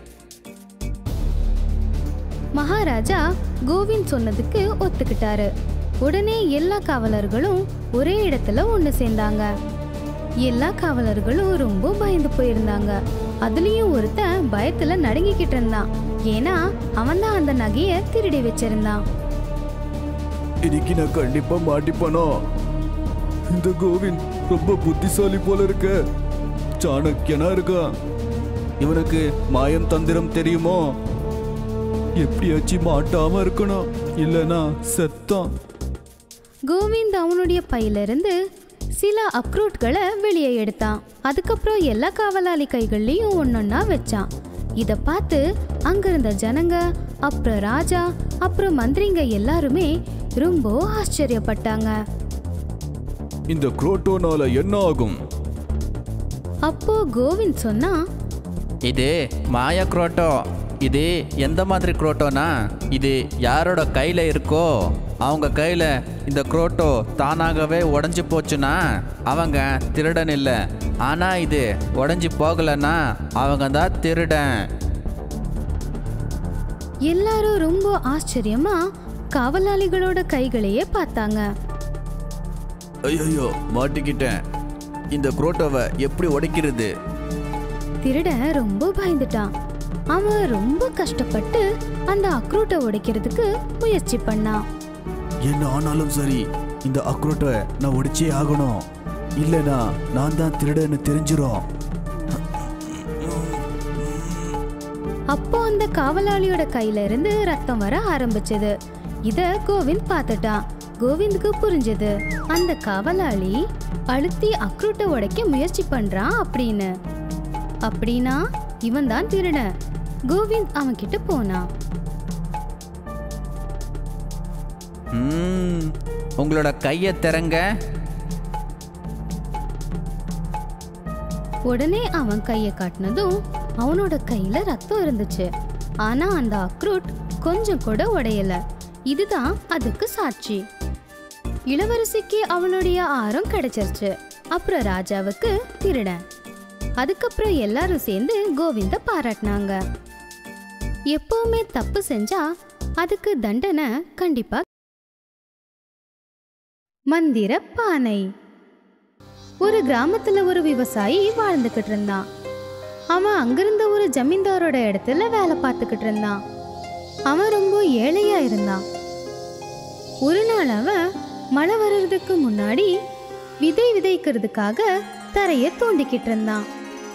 மகாராஜா கோவிந்த் சொன்னதுக்கு ஒத்துக்கிட்டாரு உடனே எல்லா காவலர்களும் ஒரே இடத்துல ஒன்று சேர்ந்தாங்க எல்லா காவலர்களும் ரொம்ப பயந்து போயிருந்தாங்க அதுலயும் ஒருத்தன் பயத்துல நடுங்கிக்கிட்டு இருந்தான் ஏன்னா அவன் தான் அந்த நகையை திருடி வச்சிருந்தான் இன்னைக்கு நான் கண்டிப்பா மாட்டிப்பனோ இந்த கோவிந்த் ரொம்ப புத்திசாலி போல இருக்க சாணக்கியனா இருக்கான் இவனுக்கு மாயம் தந்திரம் தெரியுமோ எப்படியாச்சும் மாட்டாம இருக்கணும் இல்லனா செத்தான் கோவிந்த் அவனுடைய பையிலிருந்து சில அக்ரூட்களை வெளியே எடுத்தான் அதுக்கப்புறம் எல்லா காவலாளி கைகள்லையும் ஒன்னொன்னா வச்சான் இதை பார்த்து அங்க இருந்த ஜனங்க அப்புறம் ராஜா அப்புறம் மந்திரிங்க எல்லாருமே ரொம்ப ஆச்சரியப்பட்டாங்க இந்த குரோட்டோனால என்ன ஆகும் அப்போ கோவிந்த் சொன்னா இது மாய குரோட்டோ இது எந்த மாதிரி குரோட்டோனா இது யாரோட கையில் இருக்கோ அவங்க கையில் இந்த குரோட்டோ தானாகவே உடஞ்சி போச்சுன்னா அவங்க திருடன் இல்லை ஆனால் இது உடஞ்சி போகலைன்னா அவங்க தான் திருடன் எல்லாரும் ரொம்ப ஆச்சரியமா காவலாளிகளோட கைகளையே பார்த்தாங்க ஐயோ மாட்டிக்கிட்டேன் இந்த குரோட்டோவை எப்படி உடைக்கிறது திருடன் ரொம்ப பயந்துட்டான் அவன் ரொம்ப கஷ்டப்பட்டு அந்த அக்ரூட்டை உடைக்கிறதுக்கு முயற்சி பண்ணான் என்ன ஆனாலும் சரி இந்த அக்ரோட்டை நான் உடைச்சே ஆகணும் இல்லைனா நான் தான் திருடன்னு தெரிஞ்சிரும் அப்போ அந்த காவலாளியோட கையில இருந்து ரத்தம் வர ஆரம்பிச்சது இத கோவிந்த் பார்த்துட்டான் கோவிந்துக்கு புரிஞ்சது அந்த காவலாளி அழுத்தி அக்ரூட்டை உடைக்க முயற்சி பண்றான் அப்படின்னு அப்படின்னா இவன் தான் திருடன் கோவிந்த் அவன் கிட்ட போனான் ம், உங்களோட கையை திறங்க உடனே அவன் கையை காட்டினதும் அவனோட கையில ரத்தம் இருந்துச்சு ஆனா அந்த அக்ரூட் கொஞ்சம் கூட உடையல இதுதான் அதுக்கு சாட்சி இளவரசிக்கு அவளுடைய ஆரம் கிடைச்சிருச்சு அப்புறம் ராஜாவுக்கு திருடன் அதுக்கப்புறம் எல்லாரும் சேர்ந்து கோவிந்த பாராட்டினாங்க எப்பவுமே தப்பு செஞ்சா அதுக்கு தண்டனை கண்டிப்பா மந்திர பானை ஒரு கிராமத்துல ஒரு விவசாயி வாழ்ந்துகிட்டு இருந்தான் அவன் அங்கிருந்த ஒரு ஜமீன்தாரோட இடத்துல வேலை பார்த்துக்கிட்டு இருந்தான் அவன் ரொம்ப ஏழையா இருந்தான் ஒரு நாள் அவன் மழை வர்றதுக்கு முன்னாடி விதை விதைக்கிறதுக்காக தரைய தோண்டிக்கிட்டு இருந்தான்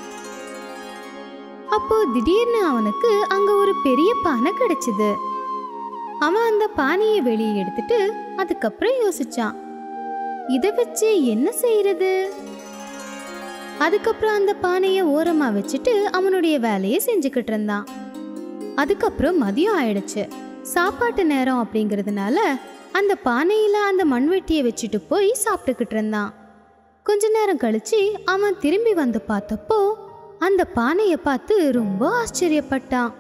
அப்போ திடீர்னு அவனுக்கு அங்க ஒரு பெரிய பானை கிடைச்சது அவன் அந்த பானையை வெளியே எடுத்துட்டு அதுக்கப்புறம் யோசிச்சான் இதை வச்சு என்ன செய்யறது அதுக்கப்புறம் அந்த பானையை ஓரமா வச்சுட்டு அவனுடைய வேலையை செஞ்சுக்கிட்டு இருந்தான் அதுக்கப்புறம் மதியம் ஆயிடுச்சு சாப்பாட்டு நேரம் அப்படிங்கிறதுனால அந்த பானையில அந்த மண்வெட்டியை வச்சுட்டு போய் சாப்பிட்டுக்கிட்டு இருந்தான் கொஞ்ச நேரம் கழிச்சு அவன் திரும்பி வந்து பார்த்தப்போ அந்த பானையை பார்த்து ரொம்ப ஆச்சரியப்பட்டான்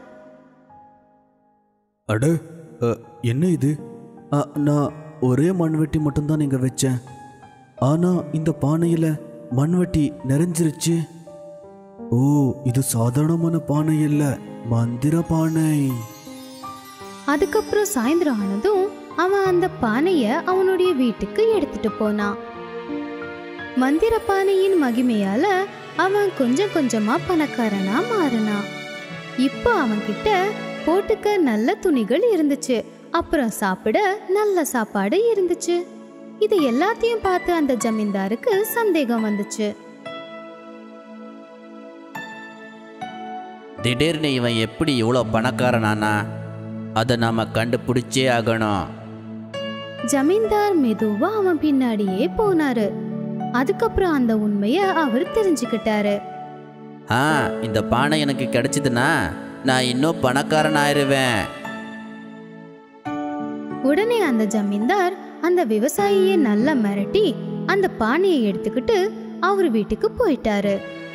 அட அ, என்ன இது அ, நான் ஒரே மண்வெட்டி மட்டும்தான் இங்க வச்சேன் ஆனா இந்த பானையில மண்வெட்டி நிறைஞ்சிருச்சு ஓ இது சாதாரணமான பானை இல்ல மந்திர பானை அதுக்கப்புறம் சாயந்தரம் ஆனதும் அவன் அந்த பானைய அவனுடைய வீட்டுக்கு எடுத்துட்டு போனான் மந்திர பானையின் மகிமையால அவன் கொஞ்சம் கொஞ்சமா பணக்காரனா மாறினான் இப்போ அவன்கிட்ட போட்டுக்க நல்ல துணிகள் இருந்துச்சு அப்புறம் சாப்பிட நல்ல சாப்பாடு இருந்துச்சு இது எல்லாத்தையும் பார்த்து அந்த ஜமீன்தாருக்கு சந்தேகம் வந்துச்சு திடீர்னு இவன் எப்படி இவ்வளோ பணக்காரனானா அதை நாம் கண்டுபிடிச்சே ஆகணும் ஜமீன்தார் மெதுவா அவன் பின்னாடியே போனாரு அதுக்கப்புறம் அந்த உண்மைய அவர் தெரிஞ்சுக்கிட்டாரு ஆ இந்த பானை எனக்கு கிடைச்சதுன்னா நான் இன்னும் பணக்காரன் ஆயிருவேன் உடனே அந்த ஜமீன்தார் அந்த விவசாயியை நல்லா மிரட்டி அந்த பானையை எடுத்துக்கிட்டு அவர் வீட்டுக்கு போயிட்டாரு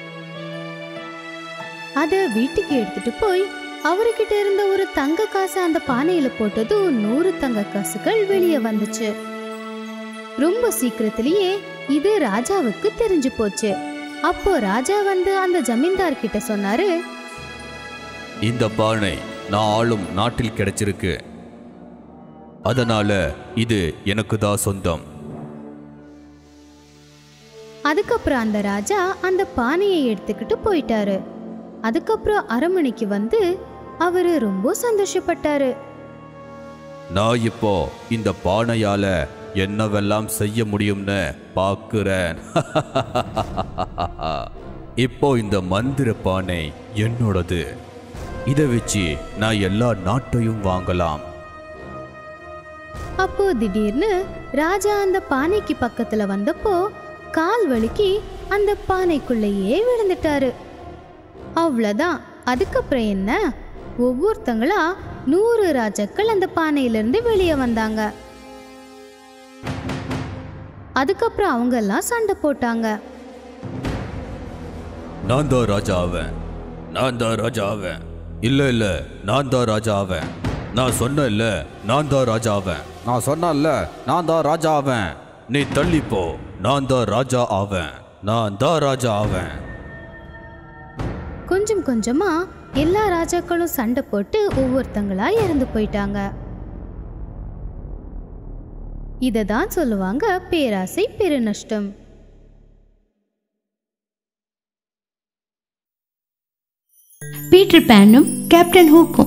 அத வீட்டுக்கு எடுத்துட்டு போய் அவர்கிட்ட இருந்த ஒரு தங்க காசை அந்த பானையில போட்டதும் நூறு தங்க காசுகள் வெளியே வந்துச்சு ரொம்ப சீக்கிரத்திலேயே இது ராஜாவுக்கு தெரிஞ்சு போச்சு அப்போ ராஜா வந்து அந்த ஜமீன்தார் கிட்ட சொன்னாரு இந்த பானை நான் ஆளும் நாட்டில் கிடைச்சிருக்கு அதனால இது எனக்கு தான் சொந்தம் அதுக்கப்புறம் அந்த ராஜா அந்த பானையை எடுத்துக்கிட்டு போயிட்டாரு அதுக்கப்புறம் அரண்மனைக்கு வந்து அவரு ரொம்ப சந்தோஷப்பட்டாரு நான் இப்போ இந்த பானையால என்னவெல்லாம் செய்ய முடியும்னு பார்க்கிறேன் இப்போ இந்த மந்திர பானை என்னோடது இதை வச்சு நான் எல்லா நாட்டையும் வாங்கலாம் அப்போ திடீர்னு ராஜா அந்த பானைக்கு பக்கத்துல வந்தப்போ கால் வலிக்கு அந்த பானைக்குள்ளேயே விழுந்துட்டாரு அவ்வளவுதான் அதுக்கப்புறம் என்ன ஒவ்வொருத்தங்களா நூறு ராஜாக்கள் அந்த பானையிலிருந்து வெளியே வந்தாங்க அதுக்கப்புறம் அவங்க எல்லாம் சண்டை போட்டாங்க நான் தான் ராஜா ஆவேன் நான் தான் ராஜா ஆவேன் இல்ல இல்ல நான் தான் ராஜா ஆவேன் நான் சொன்னேன்ல நான் தான் ராஜா ஆவேன் நான் சொன்னேன்ல நான் தான் ராஜா ஆவேன் நீ தள்ளிப்போ நான் தான் ராஜா ஆவேன் நான் தான் ராஜா ஆவேன் கொஞ்சம் கொஞ்சமா எல்லா ராஜாக்களும் சண்டை போட்டு ஒவ்வொருத்தங்களா இறந்து போயிட்டாங்க இதை தான் சொல்லுவாங்க பேராசை பெருநஷ்டம் பீட்டர் பேனும் கேப்டன் ஹூக்கும்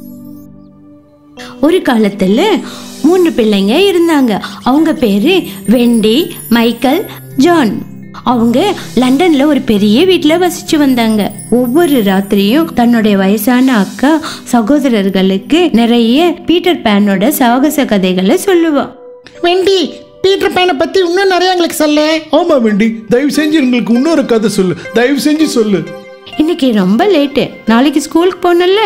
ஒரு காலத்துல மூணு பிள்ளைங்க இருந்தாங்க அவங்க பேரு வெண்டி மைக்கேல் ஜான் அவங்க லண்டன்ல ஒரு பெரிய வீட்ல வசிச்சு வந்தாங்க ஒவ்வொரு ராத்திரியும் தன்னுடைய வயசான அக்கா சகோதரர்களுக்கு நிறைய பீட்டர் பேனோட சாகச கதைகளை சொல்லுவா வெண்டி பீட்டர் பேனை பத்தி இன்னும் நிறைய எங்களுக்கு சொல்லு ஆமா வெண்டி தயவு செஞ்சு எங்களுக்கு இன்னொரு கதை சொல்லு தயவு செஞ்சு சொல்லு இன்னைக்கு ரொம்ப லேட்டு நாளைக்கு ஸ்கூலுக்கு போனல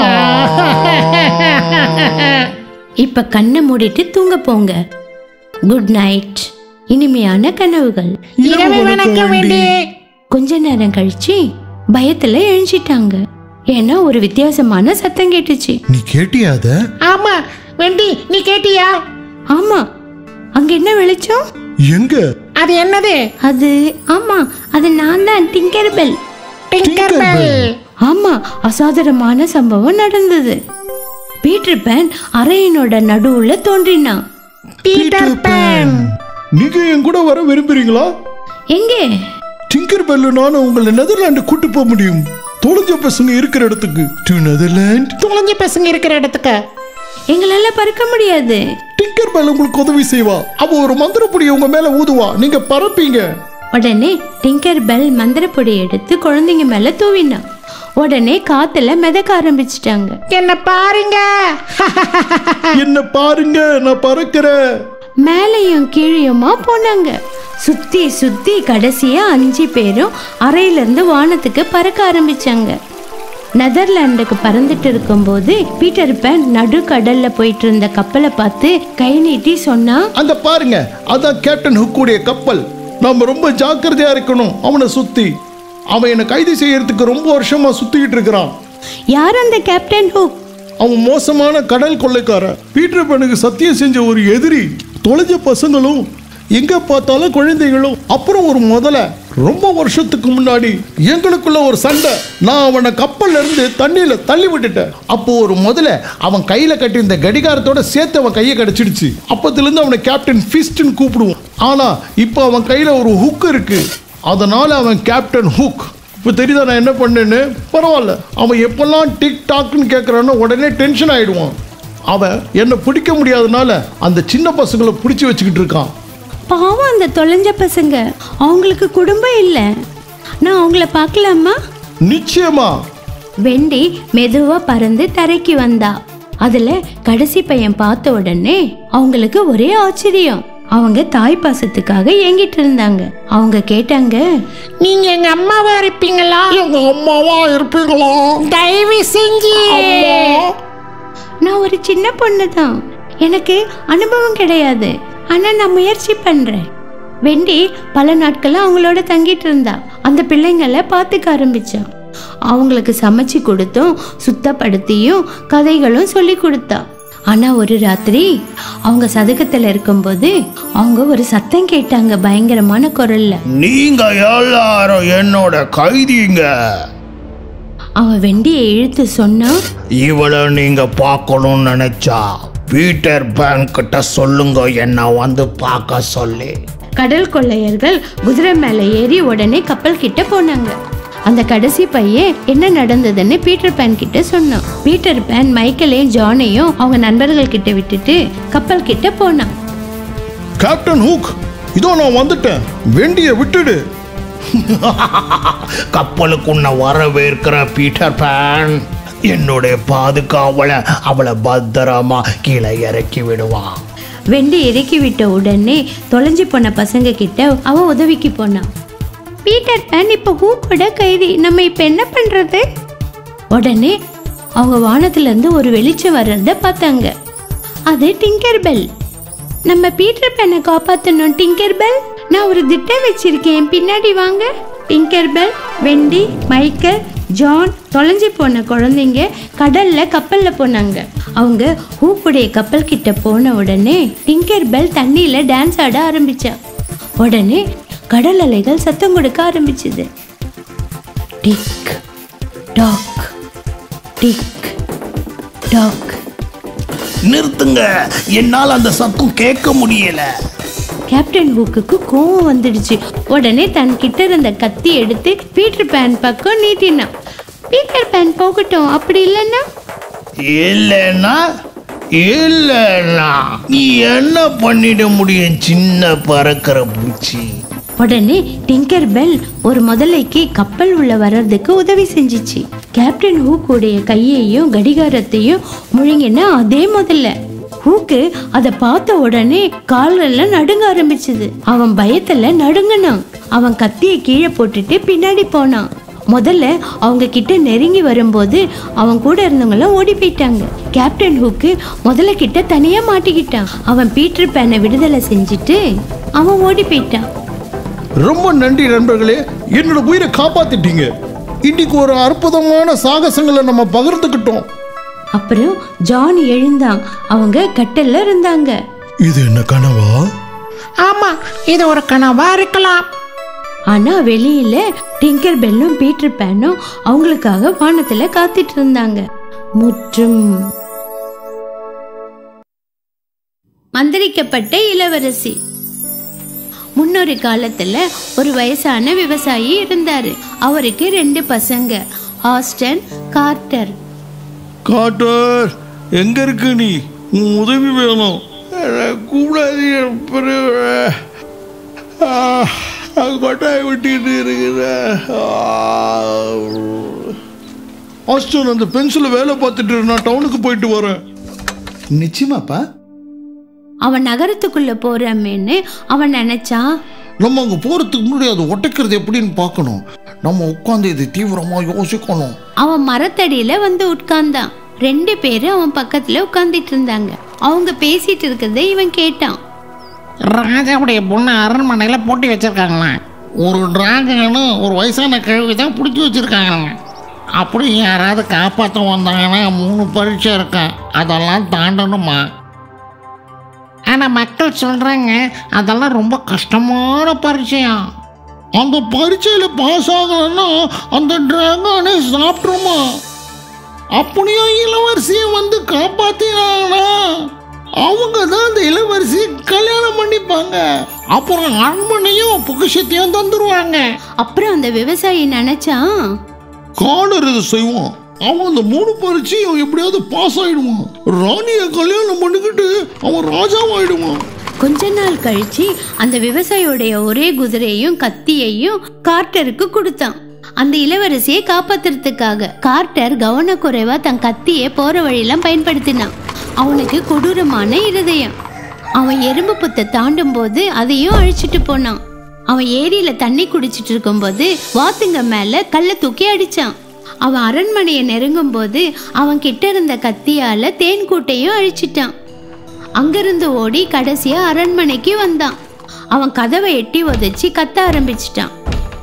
இப்ப கண்ணை மூடிட்டு தூங்க போங்க குட் நைட் இனிமையான கனவுகள் இரவு வணக்கம் வெண்டி கொஞ்ச நேரம் கழிச்சு பயத்துல எழுஞ்சிட்டாங்க ஏன்னா ஒரு வித்தியாசமான சத்தம் கேட்டுச்சு நீ கேட்டியா அத ஆமா வெண்டி நீ கேட்டியா ஆமா அங்க என்ன வெளிச்சம் எங்க அது என்னது அது ஆமா அது நான் தான் டிங்கர் பெல் டிங்கர் பெல் ஆமா அசாதாரணமான சம்பவம் நடந்தது பீட்டர் பேன் அறையினோட நடுவுல தோன்றினான் பீட்டர் பேன் நீங்க என் கூட வர விரும்புறீங்களா எங்கே டிங்கர் பெல்லு நானும் உங்களை நெதர்லாண்டு கூட்டு போக முடியும் தொலைஞ்ச பசங்க இருக்கிற இடத்துக்கு டு நெதர்லாண்ட் துளைஞ்ச பசங்க இருக்கிற இடத்துக்கு எங்களால பறக்க முடியாது டிங்கர் பெல் உங்களுக்கு உதவி செய்வா அவ ஒரு மந்திரப்பொடி உங்க மேல ஊதுவா நீங்க பறப்பீங்க உடனே டிங்கர் பெல் மந்திரப்பொடி எடுத்து குழந்தைங்க மேல தூவினான் உடனே காத்துல மிதக்க ஆரம்பிச்சிட்டாங்க என்ன பாருங்க என்ன பாருங்க நான் பறக்கிறேன் மேலையும் கீழையுமா போனாங்க சுத்தி சுத்தி கடைசியா அஞ்சு பேரும் அறையில இருந்து வானத்துக்கு பறக்க ஆரம்பிச்சாங்க நெதர்லாண்டுக்கு பறந்துட்டு இருக்கும்போது பீட்டர் பேன் நடு கடல்ல போயிட்டு இருந்த கப்பலை பார்த்து கை நீட்டி சொன்னா அங்க பாருங்க அதான் கேப்டன் ஹுக்குடைய கப்பல் நாம ரொம்ப ஜாக்கிரதையா இருக்கணும் அவனை சுத்தி அவன் என்னை கைது செய்யறதுக்கு ரொம்ப வருஷமா சுத்திக்கிட்டு இருக்கிறான் யார் அந்த கேப்டன் ஹூக் அவன் மோசமான கடல் கொள்ளைக்காரன் பீட்டர் பேனுக்கு சத்தியம் செஞ்ச ஒரு எதிரி தொலைஞ்ச பசங்களும் எங்க பார்த்தாலும் குழந்தைகளும் அப்புறம் ஒரு முதல்ல ரொம்ப வருஷத்துக்கு முன்னாடி எங்களுக்குள்ள ஒரு சண்டை நான் அவனை கப்பல்ல இருந்து தண்ணியில தள்ளி விட்டுட்டேன் அப்போ ஒரு முதல்ல அவன் கையில கட்டியிருந்த கடிகாரத்தோட சேர்த்து அவன் கையை கடிச்சிடுச்சு அப்பத்துல இருந்து அவனை கேப்டன் ஃபிஸ்ட்னு கூப்பிடுவோம் ஆனா இப்போ அவன் கையில ஒரு ஹுக் இருக்கு அதனால அவன் கேப்டன் ஹுக் இப்போ தெரியுதா நான் என்ன பண்ணேன்னு பரவாயில்ல அவன் எப்பெல்லாம் டிக் டாக்னு கேட்குறானோ உடனே டென்ஷன் ஆயிடுவான் அவன் என்னை பிடிக்க முடியாதனால அந்த சின்ன பசங்களை பிடிச்சி வச்சுக்கிட்டு இருக்கான் பாவம் அந்த தொலைஞ்ச பசங்க அவங்களுக்கு குடும்பம் இல்லை நான் அவங்கள பார்க்கலாமா நிச்சயமா வெண்டி மெதுவா பறந்து தரைக்கு வந்தா அதுல கடைசி பையன் பார்த்த உடனே அவங்களுக்கு ஒரே ஆச்சரியம் அவங்க தாய் பாசத்துக்காக ஏங்கிட்டு இருந்தாங்க அவங்க கேட்டாங்க நீங்க எங்க அம்மாவா இருப்பீங்களா எங்க அம்மாவா இருப்பீங்களா தயவு செஞ்சு நான் ஒரு சின்ன பொண்ணு தான் எனக்கு அனுபவம் கிடையாது ஆனா நான் முயற்சி பண்றேன் வெண்டி பல நாட்களா அவங்களோட தங்கிட்டு இருந்தா அந்த பிள்ளைங்களை பார்த்துக்க ஆரம்பிச்சா அவங்களுக்கு சமைச்சு கொடுத்தும் சுத்தப்படுத்தியும் கதைகளும் சொல்லி கொடுத்தா ஆனா ஒரு ராத்திரி அவங்க சதுக்கத்துல இருக்கும்போது அவங்க ஒரு சத்தம் கேட்டாங்க பயங்கரமான குரல்ல நீங்க எல்லாரும் என்னோட கைதிங்க அவன் வெண்டியை இழுத்து சொன்னா இவளை நீங்க பார்க்கணும்னு நினைச்சா பீட்டர் பேங்க் கிட்ட சொல்லுங்க என்ன வந்து பார்க்க சொல்லி கடல் கொள்ளையர்கள் குதிரை மேல ஏறி உடனே கப்பல் கிட்ட போனாங்க அந்த கடைசி பையன் என்ன நடந்ததுன்னு பீட்டர் பேன் கிட்ட சொன்னான் பீட்டர் பேன் மைக்கேலையும் ஜானையும் அவங்க நண்பர்கள் கிட்ட விட்டுட்டு கப்பல் கிட்ட போனான் கேப்டன் ஹூக் இதோ நான் வந்துட்டேன் வெண்டிய விட்டுடு கப்பலுக்கு உன்னை வரவேற்கிற பீட்டர் பேன் என்னுடைய பாதுகாவலை அவளை பத்திரமா கீழே இறக்கி விடுவான் வெண்டி இறக்கி விட்ட உடனே தொலைஞ்சு போன பசங்க கிட்ட அவன் உதவிக்கு போனான் பீட்டர் பேன் இப்போ ஹூக்கோட கைதி நம்ம இப்போ என்ன பண்றது உடனே அவங்க வானத்துல இருந்து ஒரு வெளிச்சம் வர்றத பார்த்தாங்க அது டிங்கர் பெல் நம்ம பீட்டர் பேனை காப்பாற்றணும் டிங்கர் பெல் நான் ஒரு திட்டம் வச்சிருக்கேன் பின்னாடி வாங்க Tinker Bell Wendy Michael John தொலைஞ்சு போன குழந்தைங்க கடல்ல கப்பல்ல போனாங்க அவங்க ஹூக்குடைய கப்பல் கிட்ட போன உடனே டிங்கர் பெல் தண்ணியில டான்ஸ் ஆட ஆரம்பிச்சா உடனே கடல் அலைகள் சத்தம் கொடுக்க ஆரம்பிச்சது டிக் டாக் டிக் டாக் நிறுத்துங்க என்னால் அந்த சத்தம் கேட்க முடியல கேப்டன் ஹூக்குக்கு கோவம் வந்துடுச்சு உடனே தன் கிட்ட இருந்த கத்தி எடுத்து பீட்டர் பேன் பக்கம் நீட்டினான் பீட்டர் பேன் போகட்டும் அப்படி இல்லைன்னா இல்லைன்னா இல்லைன்னா நீ என்ன பண்ணிட முடியும் சின்ன பறக்கிற பூச்சி உடனே டிங்கர் பெல் ஒரு முதலைக்கு கப்பல் உள்ள வர்றதுக்கு உதவி செஞ்சுச்சு கேப்டன் ஹூக்குடைய கையையும் கடிகாரத்தையும் முழுங்கின அதே முதல்ல ஹூக்கு அதை பார்த்த உடனே கால்கள்லாம் நடுங்க ஆரம்பிச்சது அவன் பயத்துல நடுங்கினான் அவன் கத்தியை கீழே போட்டுட்டு பின்னாடி போனான் முதல்ல அவங்க கிட்ட நெருங்கி வரும்போது அவன் கூட இருந்தவங்களாம் ஓடி போயிட்டாங்க கேப்டன் ஹூக்கு முதல்ல கிட்ட தனியா மாட்டிக்கிட்டான் அவன் பீட்டர் பேனை விடுதலை செஞ்சுட்டு அவன் ஓடி போயிட்டான் ரொம்ப நன்றி நண்பர்களே என்னோட உயிரை காப்பாத்திட்டீங்க இன்னைக்கு ஒரு அற்புதமான சாகசங்களை நம்ம பகிர்ந்துக்கிட்டோம் அப்புறம் ஜான் எழுந்தான் அவங்க கட்டல்ல இருந்தாங்க இது என்ன கனவா ஆமா இது ஒரு கனவா இருக்கலாம் ஆனா வெளியில டிங்கர் பெல்லும் பீட்டர் பேனும் அவங்களுக்காக வானத்துல காத்துட்டு இருந்தாங்க முற்றும் மந்திரிக்கப்பட்ட இளவரசி முன்னொரு காலத்துல ஒரு வயசான விவசாயி இருந்தாரு அவருக்கு ரெண்டு பசங்க ஆஸ்டன் கார்ட்டர் காட்டர் எங்க இருக்கு நீ உன் உதவி வேணும் கூடாது கொட்டாய் விட்டிட்டு இருக்கிற ஆஸ்டன் அந்த பென்சில வேலை பார்த்துட்டு இரு, நான் டவுனுக்கு போயிட்டு வரேன் நிச்சயமாப்பா அவன் நகரத்துக்குள்ள போறமேன்னு அவன் நினைச்சான் நம்ம அங்க போறதுக்கு முன்னாடி அதை ஒட்டைக்கிறது எப்படின்னு பார்க்கணும் நம்ம உட்காந்து இது தீவிரமா யோசிக்கணும் அவன் மரத்தடியில வந்து உட்கார்ந்தான் ரெண்டு பேரும் அவன் பக்கத்துல உட்கார்ந்துட்டு இருந்தாங்க அவங்க பேசிட்டு இருக்கிறத இவன் கேட்டான் ராஜாவுடைய பொண்ணு அரண்மனையில் போட்டி வச்சிருக்காங்களாம் ஒரு டிராகனு ஒரு வயசான கிழவி தான் பிடிச்சி வச்சிருக்காங்க அப்படி யாராவது காப்பாற்ற வந்தாங்கன்னா மூணு பரீட்சை இருக்கேன் அதெல்லாம் தாண்டணுமா ஆனால் மக்கள் சொல்கிறாங்க அதெல்லாம் ரொம்ப கஷ்டமான பரீட்சையா அந்த பரீட்சையில பாஸ் ஆகலன்னா அந்த டிராகனை சாப்பிட்ருமா அப்படியே இளவரசியை வந்து காப்பாத்தினாங்கன்னா அவங்க தான் அந்த இளவரசியை கல்யாணம் பண்ணிப்பாங்க அப்புறம் அரண்மனையும் பொக்கிஷத்தையும் தந்துருவாங்க அப்புறம் அந்த விவசாயி நினைச்சான் காடர் இது செய்வான் அவன் அந்த மூணு பரீட்சையும் எப்படியாவது பாஸ் ஆயிடுவான் ராணியை கல்யாணம் பண்ணிக்கிட்டு அவன் ராஜாவாயிடுவான் கொஞ்ச நாள் கழிச்சு அந்த விவசாயியோடைய ஒரே குதிரையும் கத்தியையும் கார்ட்டருக்கு கொடுத்தான் அந்த இளவரசியை காப்பாத்துறதுக்காக கார்ட்டர் கவனக்குறைவா தன் கத்தியை போற வழியெல்லாம் பயன்படுத்தினான் அவனுக்கு கொடூரமான இருதயம் அவன் எறும்பு புத்தை தாண்டும் போது அதையும் அழிச்சிட்டு போனான் அவன் ஏரியில தண்ணி குடிச்சிட்டு இருக்கும்போது வாத்துங்க மேல கல்லை தூக்கி அடிச்சான் அவன் அரண்மனையை நெருங்கும் போது அவன் கிட்ட இருந்த கத்தியால தேன் கூட்டையும் அழிச்சிட்டான் அங்கிருந்து ஓடி கடைசியா அரண்மனைக்கு வந்தான் அவன் கதவை எட்டி உதைச்சி கத்த ஆரம்பிச்சிட்டான்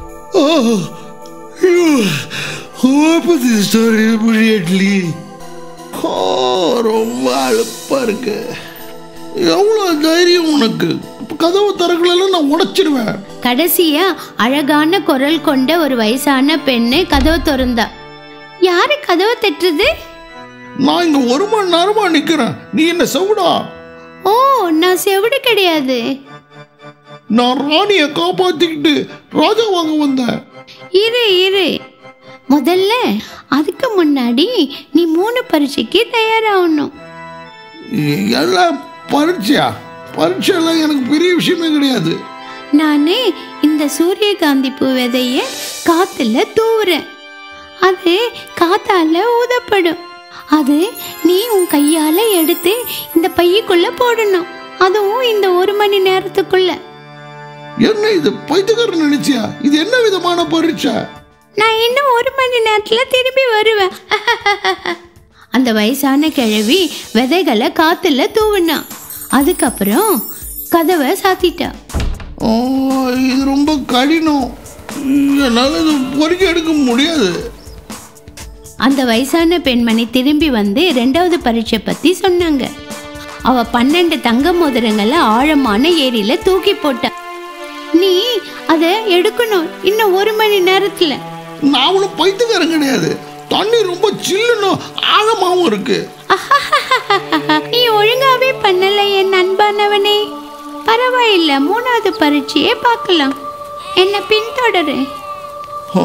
Open this door immediately. ஓ ரொம்ப அழுப்பா இருக்கு எவ்வளோ தைரியம் உனக்கு கதவு திறக்கலன்னா நான் உடைச்சிடுவேன் கடைசியா அழகான குரல் கொண்ட ஒரு வயசான பெண்ணு கதவை திறந்தா யாரு கதவை தட்டுறது நான் இங்க ஒரு மணி நேரமா நிக்கிறேன் நீ என்ன செவிடா ஓ நான் செவிடு கிடையாது நான் ராணியை காப்பாத்திக்கிட்டு ராஜா வாங்க வந்தேன் இரு இரு முதல்ல அதுக்கு முன்னாடி நீ மூணு பரீட்சைக்கு தயாராகணும் எல்லாம் பரீட்சையா பரீட்சையெல்லாம் எனக்கு பெரிய விஷயமே கிடையாது நான் இந்த சூரியகாந்தி பூ விதைய காத்துல தூவுறேன் அது காத்தால ஊதப்படும் அது நீ உன் கையால எடுத்து இந்த பையக்குள்ள போடணும் அதுவும் இந்த ஒரு மணி நேரத்துக்குள்ள என்ன இது பைத்தியக்காரன் நினைச்சியா இது என்ன விதமான பரீட்சை நான் இன்னும் ஒரு மணி நேரத்துல திரும்பி வருவேன் அந்த வயசான கிழவி விதைகளை காத்துல தூவுனா அதுக்கப்புறம் கதவை சாத்திட்டா ஓ இது ரொம்ப கடினம் என்னால் இது பொறுக்கி எடுக்க முடியாது அந்த வயசான பெண்மணி திரும்பி வந்து ரெண்டாவது பரீட்சை பத்தி சொன்னாங்க அவ பன்னெண்டு தங்க மோதிரங்களை ஆழமான ஏரியில தூக்கி போட்டா நீ அதை எடுக்கணும் இன்னும் ஒரு மணி நேரத்துல நான் ஒன்றும் பைத்தியக்காரன் கிடையாது தண்ணி ரொம்ப சில்லுன்னு ஆழமாவும் இருக்கு நீ அன்பானவனே பரவாயில்ல மூணாவது பரீட்சையே பார்க்கலாம் என்ன பின்தொடரு ஆ,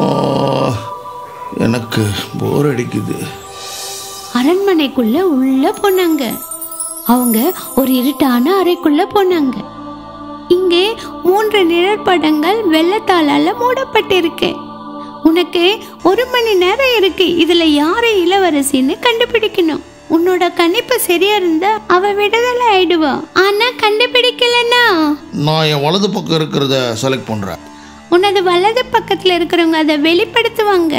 எனக்கு போர் அடிக்குது அரண்மனைக்குள்ள உள்ள போனாங்க அவங்க ஒரு இருட்டான அறைக்குள்ள போனாங்க இங்கே மூன்று நிழற்படங்கள் வெள்ளத்தாளால மூடப்பட்டிருக்கு உனக்கு ஒரு மணி நேரம் இருக்கு இதுல யாரு இளவரசின்னு கண்டுபிடிக்கணும் உன்னோட கணிப்பு சரியா இருந்தா அவ விடுதலை ஆயிடுவா ஆனா கண்டுபிடிக்கலன்னா நான் என் வலது பக்கம் இருக்கிறத செலக்ட் பண்ணுறேன் உனது வலது பக்கத்துல இருக்கிறவங்க அதை வெளிப்படுத்துவாங்க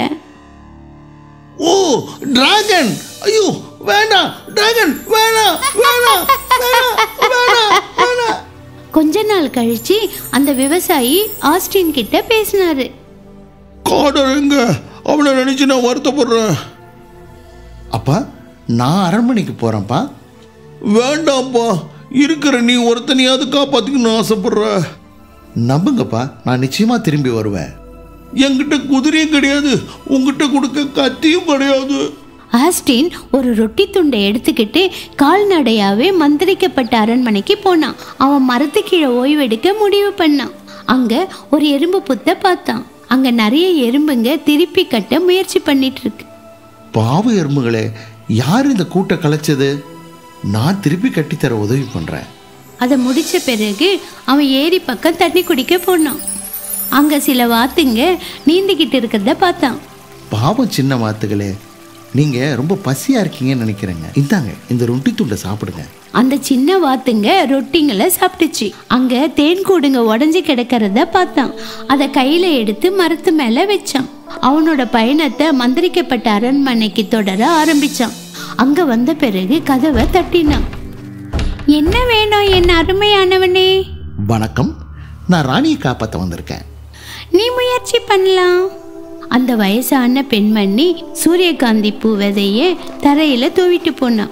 ஓ டிராகன் ஐயோ வேண்டாம் டிராகன் வேணாம் வேணாம் வேணாம் வேணாம் வேணாம் கொஞ்ச நாள் கழிச்சு அந்த விவசாயி ஆஸ்டின் கிட்ட பேசினாரு காடர் எங்க அவனை நினைச்சு நான் வருத்தப்படுறேன் அப்பா நான் அரண்மனைக்கு போறேன்ப்பா வேண்டாம்ப்பா இருக்கிற நீ ஒருத்தனையாவது காப்பாத்திக்கணும்னு ஆசைப்படுற நம்புங்கப்பா நான் நிச்சயமா திரும்பி வருவேன் என்கிட்ட குதிரையும் கிடையாது உங்ககிட்ட கொடுக்க கத்தியும் கிடையாது ஆஸ்டின் ஒரு ரொட்டி துண்டை எடுத்துக்கிட்டு கால்நடையாவே மந்திரிக்கப்பட்ட அரண்மனைக்கு போனான் அவன் மரத்து கீழே ஓய்வெடுக்க முடிவு பண்ணான் அங்க ஒரு எறும்பு புத்த பார்த்தான் அங்க நிறைய எறும்புங்க திருப்பி கட்ட முயற்சி பண்ணிட்டு இருக்கு பாவ எறும்புகளே யார் இந்த கூட்ட கலைச்சது நான் திருப்பி கட்டித்தர உதவி பண்றேன் அதை முடிச்ச பிறகு அவன் ஏரி பக்கம் தண்ணி குடிக்க போனான் அங்க சில வாத்துங்க நீந்திக்கிட்டு இருக்கிறத பார்த்தான் பாவம் சின்ன வாத்துகளே நீங்க ரொம்ப பசியா இருக்கீங்கன்னு நினைக்கிறேங்க இந்தாங்க இந்த ரொட்டி துண்டை சாப்பிடுங்க அந்த சின்ன வாத்துங்க ரொட்டிங்களை சாப்பிட்டுச்சு அங்க தேன் கூடுங்க உடஞ்சி கிடக்கிறத பார்த்தான் அதை கையில எடுத்து மரத்து மேல வச்சான் அவனோட பயணத்தை மந்திரிக்கப்பட்ட அரண்மனைக்கு தொடர ஆரம்பிச்சான் அங்க வந்த பிறகு கதவை தட்டினான் என்ன வேணும் என் அருமையானவனே வணக்கம் நான் ராணியை காப்பாற்ற வந்திருக்கேன் நீ முயற்சி பண்ணலாம் அந்த வயசான பெண்மணி சூரியகாந்தி பூ விதைய தரையில தூவிட்டு போனான்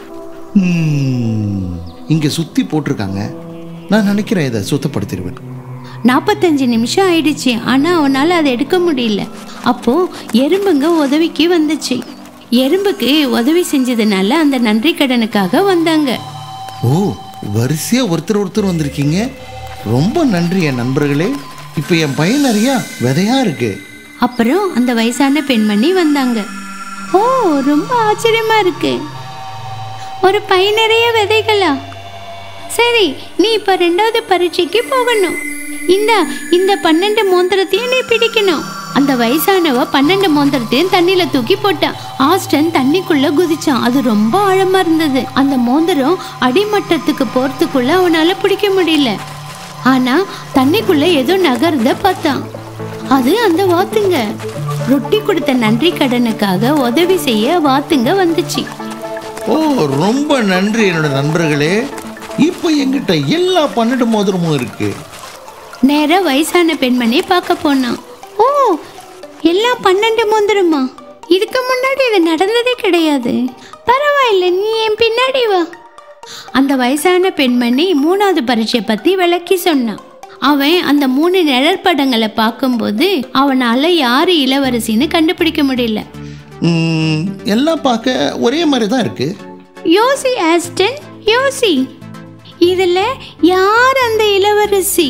ம், இங்க சுத்தி போட்டிருக்காங்க நான் நினைக்கிறேன் இதை சுத்தப்படுத்திடுவேன் நாற்பத்தஞ்சு நிமிஷம் ஆயிடுச்சு ஆனா அவனால அதை எடுக்க முடியல அப்போ எறும்புங்க உதவிக்கு வந்துச்சு எறும்புக்கு உதவி செஞ்சதுனால அந்த நன்றி கடனுக்காக வந்தாங்க ஓ வரிசையா ஒருத்தர் ஒருத்தர் வந்திருக்கீங்க ரொம்ப நன்றி என் நண்பர்களே இப்போ என் பையன் நிறைய விதையா இருக்கு அப்புறம் அந்த வயசான பெண்மணி வந்தாங்க ஓ ரொம்ப ஆச்சரியமா இருக்கு ஒரு பை நிறைய விதைகளா சரி நீ இப்ப ரெண்டாவது பரீட்சைக்கு போகணும் இந்த இந்த பன்னெண்டு மோந்திரத்தையும் நீ பிடிக்கணும் அந்த வயசானவ பன்னெண்டு மோந்திரத்தையும் தண்ணியில தூக்கி போட்டான் ஆஸ்டன் தண்ணிக்குள்ள குதிச்சான் அது ரொம்ப ஆழமா இருந்தது அந்த மோந்திரம் அடிமட்டத்துக்கு போறதுக்குள்ள அவனால பிடிக்க முடியல ஆனா தண்ணிக்குள்ள ஏதோ நகர்த பார்த்தான் அது அந்த வாத்துங்க ரொட்டி கொடுத்த நன்றி கடனுக்காக உதவி செய்ய வாத்துங்க வந்துச்சு ஓ ரொம்ப நன்றி என்னோட நண்பர்களே இப்போ என்கிட்ட எல்லா பன்னெண்டு மோதிரமும் இருக்கு நேரா வயசான பெண்மணியை பார்க்க போனான் ஓ எல்லாம் பன்னெண்டு மோந்திரமா இதுக்கு முன்னாடி இது நடந்ததே கிடையாது பரவாயில்ல நீ என் பின்னாடி வா அந்த வயசான பெண்மணி மூணாவது பரீட்சை பத்தி விளக்கி சொன்னான் அவன் அந்த மூணு நிழற்படங்களை பார்க்கும்போது அவனால யாரு இளவரசின்னு கண்டுபிடிக்க முடியல ம், எல்லாம் பார்க்க ஒரே மாதிரி தான் இருக்கு யோசி ஆஸ்டன் யோசி இதுல யார் அந்த இளவரசி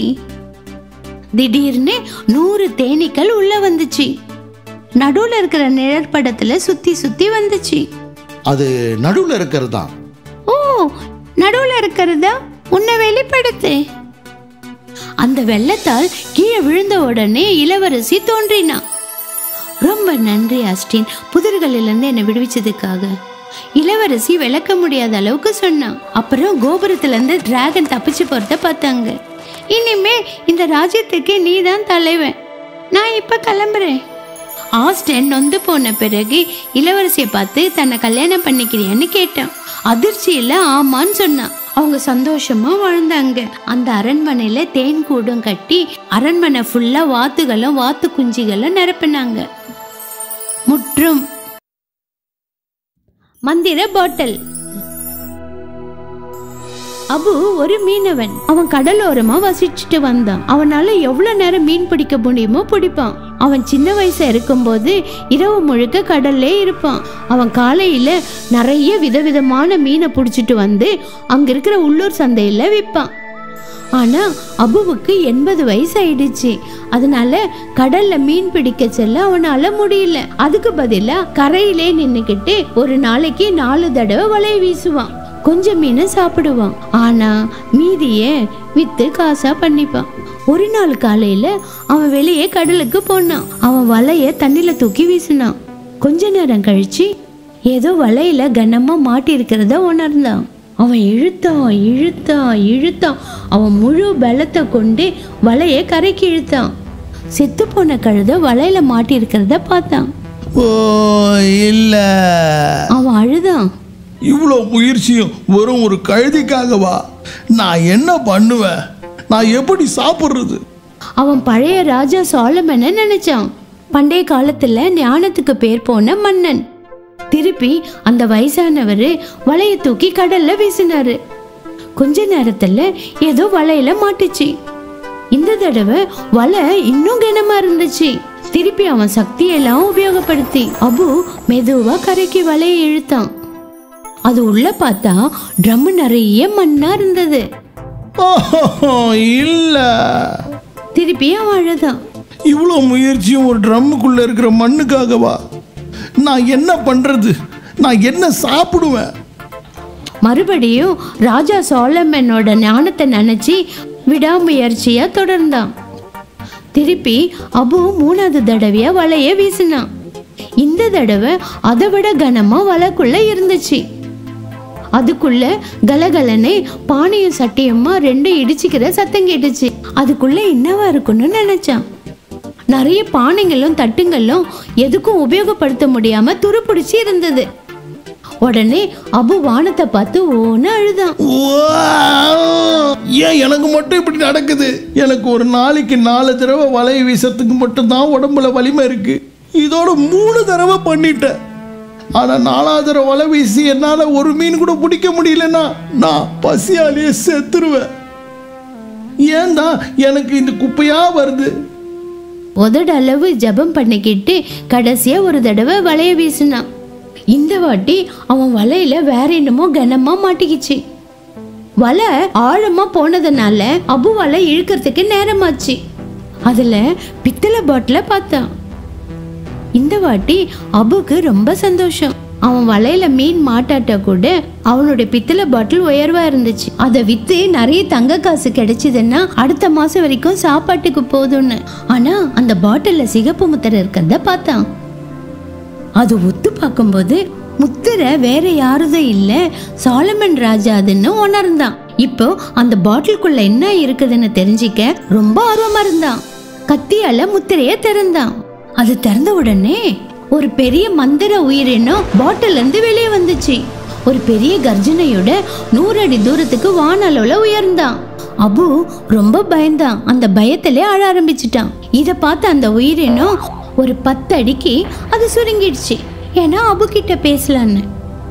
திடீர்னு நூறு தேனீக்கள் உள்ள வந்துச்சு நடுவுல இருக்கிற நிழற்படத்துல சுத்தி சுத்தி வந்துச்சு அது நடுவில் இருக்கிறது தான் ஓ நடுவுல இருக்கிறதா உன்னை வெளிப்படுத்து அந்த வெள்ளத்தால் கீழே விழுந்த உடனே இளவரசி தோன்றினா ரொம்ப நன்றி அஸ்டின் புதிர்களிலிருந்து என்னை விடுவிச்சதுக்காக இளவரசி விளக்க முடியாத அளவுக்கு சொன்னான் அப்புறம் கோபுரத்துல இருந்து டிராகன் தப்பிச்சு போறத பார்த்தாங்க இனிமே இந்த ராஜ்யத்துக்கு நீ தான் தலைவன் நான் இப்ப கிளம்புறேன் ஆஸ்டன் நொந்து போன பிறகு இளவரசியை பார்த்து தன்னை கல்யாணம் பண்ணிக்கிறியான்னு கேட்டான் அதிர்ச்சியில ஆமான்னு சொன்னான் அவங்க சந்தோஷமா வாழ்ந்தாங்க அந்த அரண்மனையில தேன் கூடும் கட்டி அரண்மனை ஃபுல்லா வாத்துகளும் வாத்து குஞ்சுகளும் நிரப்பினாங்க முற்றும் மந்திர பாட்டில் அபு ஒரு மீனவன் அவன் கடலோரமா வசிச்சுட்டு வந்தான் அவனால எவ்வளவு நேரம் மீன் பிடிக்க முடியுமோ பிடிப்பான் அவன் சின்ன வயசா இருக்கும்போது இரவு முழுக்க கடல்லே இருப்பான் அவன் காலையில நிறைய விதவிதமான மீனை பிடிச்சிட்டு வந்து அங்க இருக்கிற உள்ளூர் சந்தையில விற்பான் ஆனா அபுவுக்கு எண்பது வயசு ஆயிடுச்சு அதனால கடல்ல மீன் பிடிக்க செல்ல அவனால முடியல அதுக்கு பதிலா கரையிலே நின்னுக்கிட்டு ஒரு நாளைக்கு நாலு தடவை வலை வீசுவான் கொஞ்சம் மீனை சாப்பிடுவான் ஆனா மீதிய வித்து காசா பண்ணிப்பான் ஒரு நாள் காலையில அவன் வெளியே கடலுக்கு போனான் அவன் வலைய தண்ணில தூக்கி வீசினான் கொஞ்ச நேரம் கழிச்சு ஏதோ வலையில கனமா மாட்டி இருக்கிறத உணர்ந்தான் அவன் இழுத்தான் இழுத்தான் இழுத்தான் அவன் முழு பலத்தை கொண்டு வலையை கரைக்கு இழுத்தான் செத்து போன கழுத வலையில மாட்டி இருக்கிறத பார்த்தான் ஓ இல்ல அவன் அழுதான் இவ்வளோ முயற்சியும் வெறும் ஒரு கழுதிக்காகவா நான் என்ன பண்ணுவேன் நான் எப்படி சாப்பிட்றது அவன் பழைய ராஜா சாலமனை நினைச்சான் பண்டைய காலத்துல ஞானத்துக்கு பேர் போன மன்னன் திருப்பி அந்த வயசானவர் வலைய தூக்கி கடல்ல வீசினாரு கொஞ்ச நேரத்துல ஏதோ வலையில மாட்டுச்சு இந்த தடவை வலை இன்னும் கனமா இருந்துச்சு திருப்பி அவன் சக்தியெல்லாம் உபயோகப்படுத்தி அபு மெதுவா கரைக்கு வலையை இழுத்தான் அது உள்ள பார்த்தா ட்ரம் நிறைய மண்ணா இருந்தது ஓஹோ, இல்ல திருப்பி அவன் அழுதான் இவ்வளோ முயற்சியும் ஒரு ட்ரம்முக்குள்ள இருக்கிற மண்ணுக்காகவா நான் என்ன பண்றது நான் என்ன சாப்பிடுவேன் மறுபடியும் ராஜா சோலமனோட ஞானத்தை நினைச்சு விடாமுயற்சியா தொடர்ந்தான் திருப்பி அபு மூணாவது தடவையா வலைய வீசினான் இந்த தடவை அதை விட கனமா வலைக்குள்ள இருந்துச்சு அதுக்குள்ள கலகலனே பானையும் சட்டியுமா ரெண்டும் இடிச்சுக்கிற சத்தம் கேட்டுச்சு அதுக்குள்ள என்னவா இருக்கும்னு நினைச்சான் நிறைய பானைகளும் தட்டுங்களும் எதுக்கும் உபயோகப்படுத்த முடியாம துருப்பிடிச்சு இருந்தது உடனே அபு வானத்தை பார்த்து ஓன்னு அழுதான் ஏன் எனக்கு மட்டும் இப்படி நடக்குது எனக்கு ஒரு நாளைக்கு நாலு தடவை வலையை வீசத்துக்கு மட்டும்தான் உடம்புல வலிமை இருக்கு இதோட மூணு தடவை பண்ணிட்டேன் ஆனா நாலாவது தடவை வலை வீசி என்னால ஒரு மீன் கூட பிடிக்க முடியலன்னா நான் பசியாலேயே செத்துருவேன் ஏன் தான் எனக்கு இந்த குப்பையா வருது உதடு அளவு ஜெபம் பண்ணிக்கிட்டு கடைசியா ஒரு தடவை வலைய வீசினான் இந்த வாட்டி அவன் வலையில வேற என்னமோ கனமா மாட்டிக்கிச்சு வலை ஆழமா போனதுனால அபு வலை இழுக்கிறதுக்கு நேரமாச்சு அதுல பித்தளை பாட்டில பார்த்தான் இந்த வாட்டி அபுக்கு ரொம்ப சந்தோஷம் அவன் வலையில மீன் மாட்டாட்ட கூட அவனுடைய பித்தளை பாட்டில் உயர்வா இருந்துச்சு அதை வித்து நிறைய தங்க காசு கிடைச்சதுன்னா அடுத்த மாசம் வரைக்கும் சாப்பாட்டுக்கு போதும்னு ஆனா அந்த பாட்டில்ல சிகப்பு முத்திரை இருக்கிறத பார்த்தான் அது ஒத்து பார்க்கும்போது முத்திரை வேற யாருதும் இல்ல சாலமன் ராஜா அதுன்னு உணர்ந்தான் இப்போ அந்த பாட்டிலுக்குள்ள என்ன இருக்குதுன்னு தெரிஞ்சிக்க ரொம்ப ஆர்வமா இருந்தான் கத்தியால முத்திரைய திறந்தான் அது திறந்த உடனே ஒரு பெரிய மந்திர உயிரினம் பாட்டில் இருந்து வெளியே வந்துச்சு ஒரு பெரிய கர்ஜனையோட நூறு அடி தூரத்துக்கு வானளவுல உயர்ந்தான் அபு ரொம்ப பயந்தான் அந்த பயத்திலே அழ ஆரம்பிச்சிட்டான் இத பார்த்த அந்த உயிரினம் ஒரு பத்து அடிக்கு அது சுருங்கிடுச்சு ஏன்னா அபு கிட்ட பேசலான்னு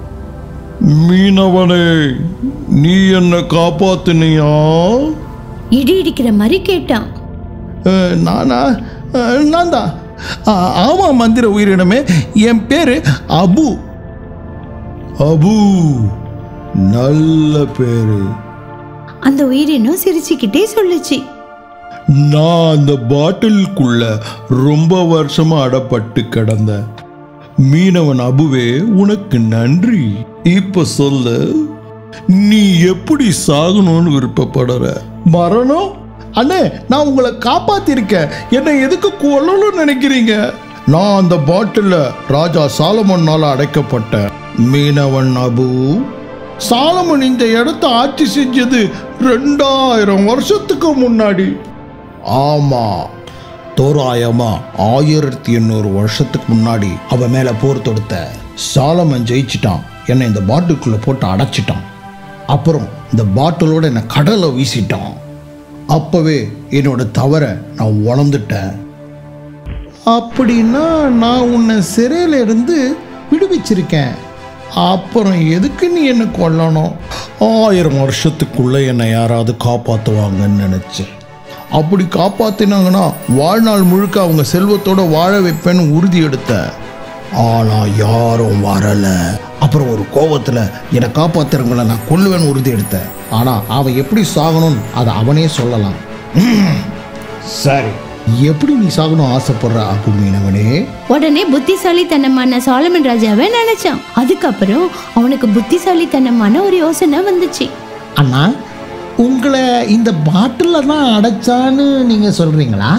மீனவனே நீ என்ன காப்பாத்துனியா இடி இடிக்கிற மாதிரி கேட்டான் அஹ், நானா அஹ், நான் தான் ஆ- ஆமா மந்திர உயிரினமே என் பேரு அபு அபு நல்ல பேரு அந்த உயிரினம் சிரிச்சுக்கிட்டே சொல்லுச்சு நான் அந்த பாட்டிலுக்குள்ள ரொம்ப வருஷமா அடப்பட்டு கிடந்தேன் மீனவன் அபுவே உனக்கு நன்றி இப்ப சொல்லு நீ எப்படி சாகணும்னு விருப்பப்படுற மரணம் அண்ணே நான் உங்களை காப்பாத்திருக்கேன் என்னை எதுக்கு கொல்லணும்னு நினைக்கிறீங்க நான் அந்த பாட்டில ராஜா சாலமன்னால அடைக்கப்பட்டேன் மீனவன் அபு சாலமன் இந்த இடத்த ஆட்சி செஞ்சது ரெண்டாயிரம் வருஷத்துக்கு முன்னாடி ஆமா தோராயமா ஆயிரத்தி எண்ணூறு வருஷத்துக்கு முன்னாடி அவன் மேல போர் தொடுத்த சாலமன் ஜெயிச்சிட்டான் என்னை இந்த பாட்டிலுக்குள்ள போட்டு அடைச்சிட்டான் அப்புறம் இந்த பாட்டிலோட என்னை கடலை வீசிட்டான் அப்பவே என்னோட தவற நான் உணர்ந்துட்டேன் அப்படின்னா நான் உன்னை சிறையில இருந்து விடுவிச்சிருக்கேன் அப்புறம் எதுக்கு நீ என்னை கொல்லணும் ஆயிரம் வருஷத்துக்குள்ள என்னை யாராவது காப்பாற்றுவாங்கன்னு நினைச்சேன் அப்படி காப்பாத்தினாங்கன்னா வாழ்நாள் முழுக்க அவங்க செல்வத்தோட வாழ வைப்பேன்னு உறுதி எடுத்தேன் ஆனா யாரும் வரல அப்புறம் ஒரு கோவத்துல என்னை காப்பாத்துறவங்கள நான் கொல்லுவேன்னு உறுதி எடுத்தேன் ஆனா அவன் எப்படி சாகணும்னு அதை அவனே சொல்லலாம் ம், சரி எப்படி நீ சாகணும் ஆசைப்படுற அபு மீனவனே உடனே புத்திசாலித்தனமான சாலமன் ராஜாவை நினைச்சான் அதுக்கப்புறம் அவனுக்கு புத்திசாலித்தனமான ஒரு யோசனை வந்துச்சு அண்ணா உங்களை இந்த பாட்டிலில் தான் அடைச்சான்னு நீங்கள் சொல்கிறீங்களா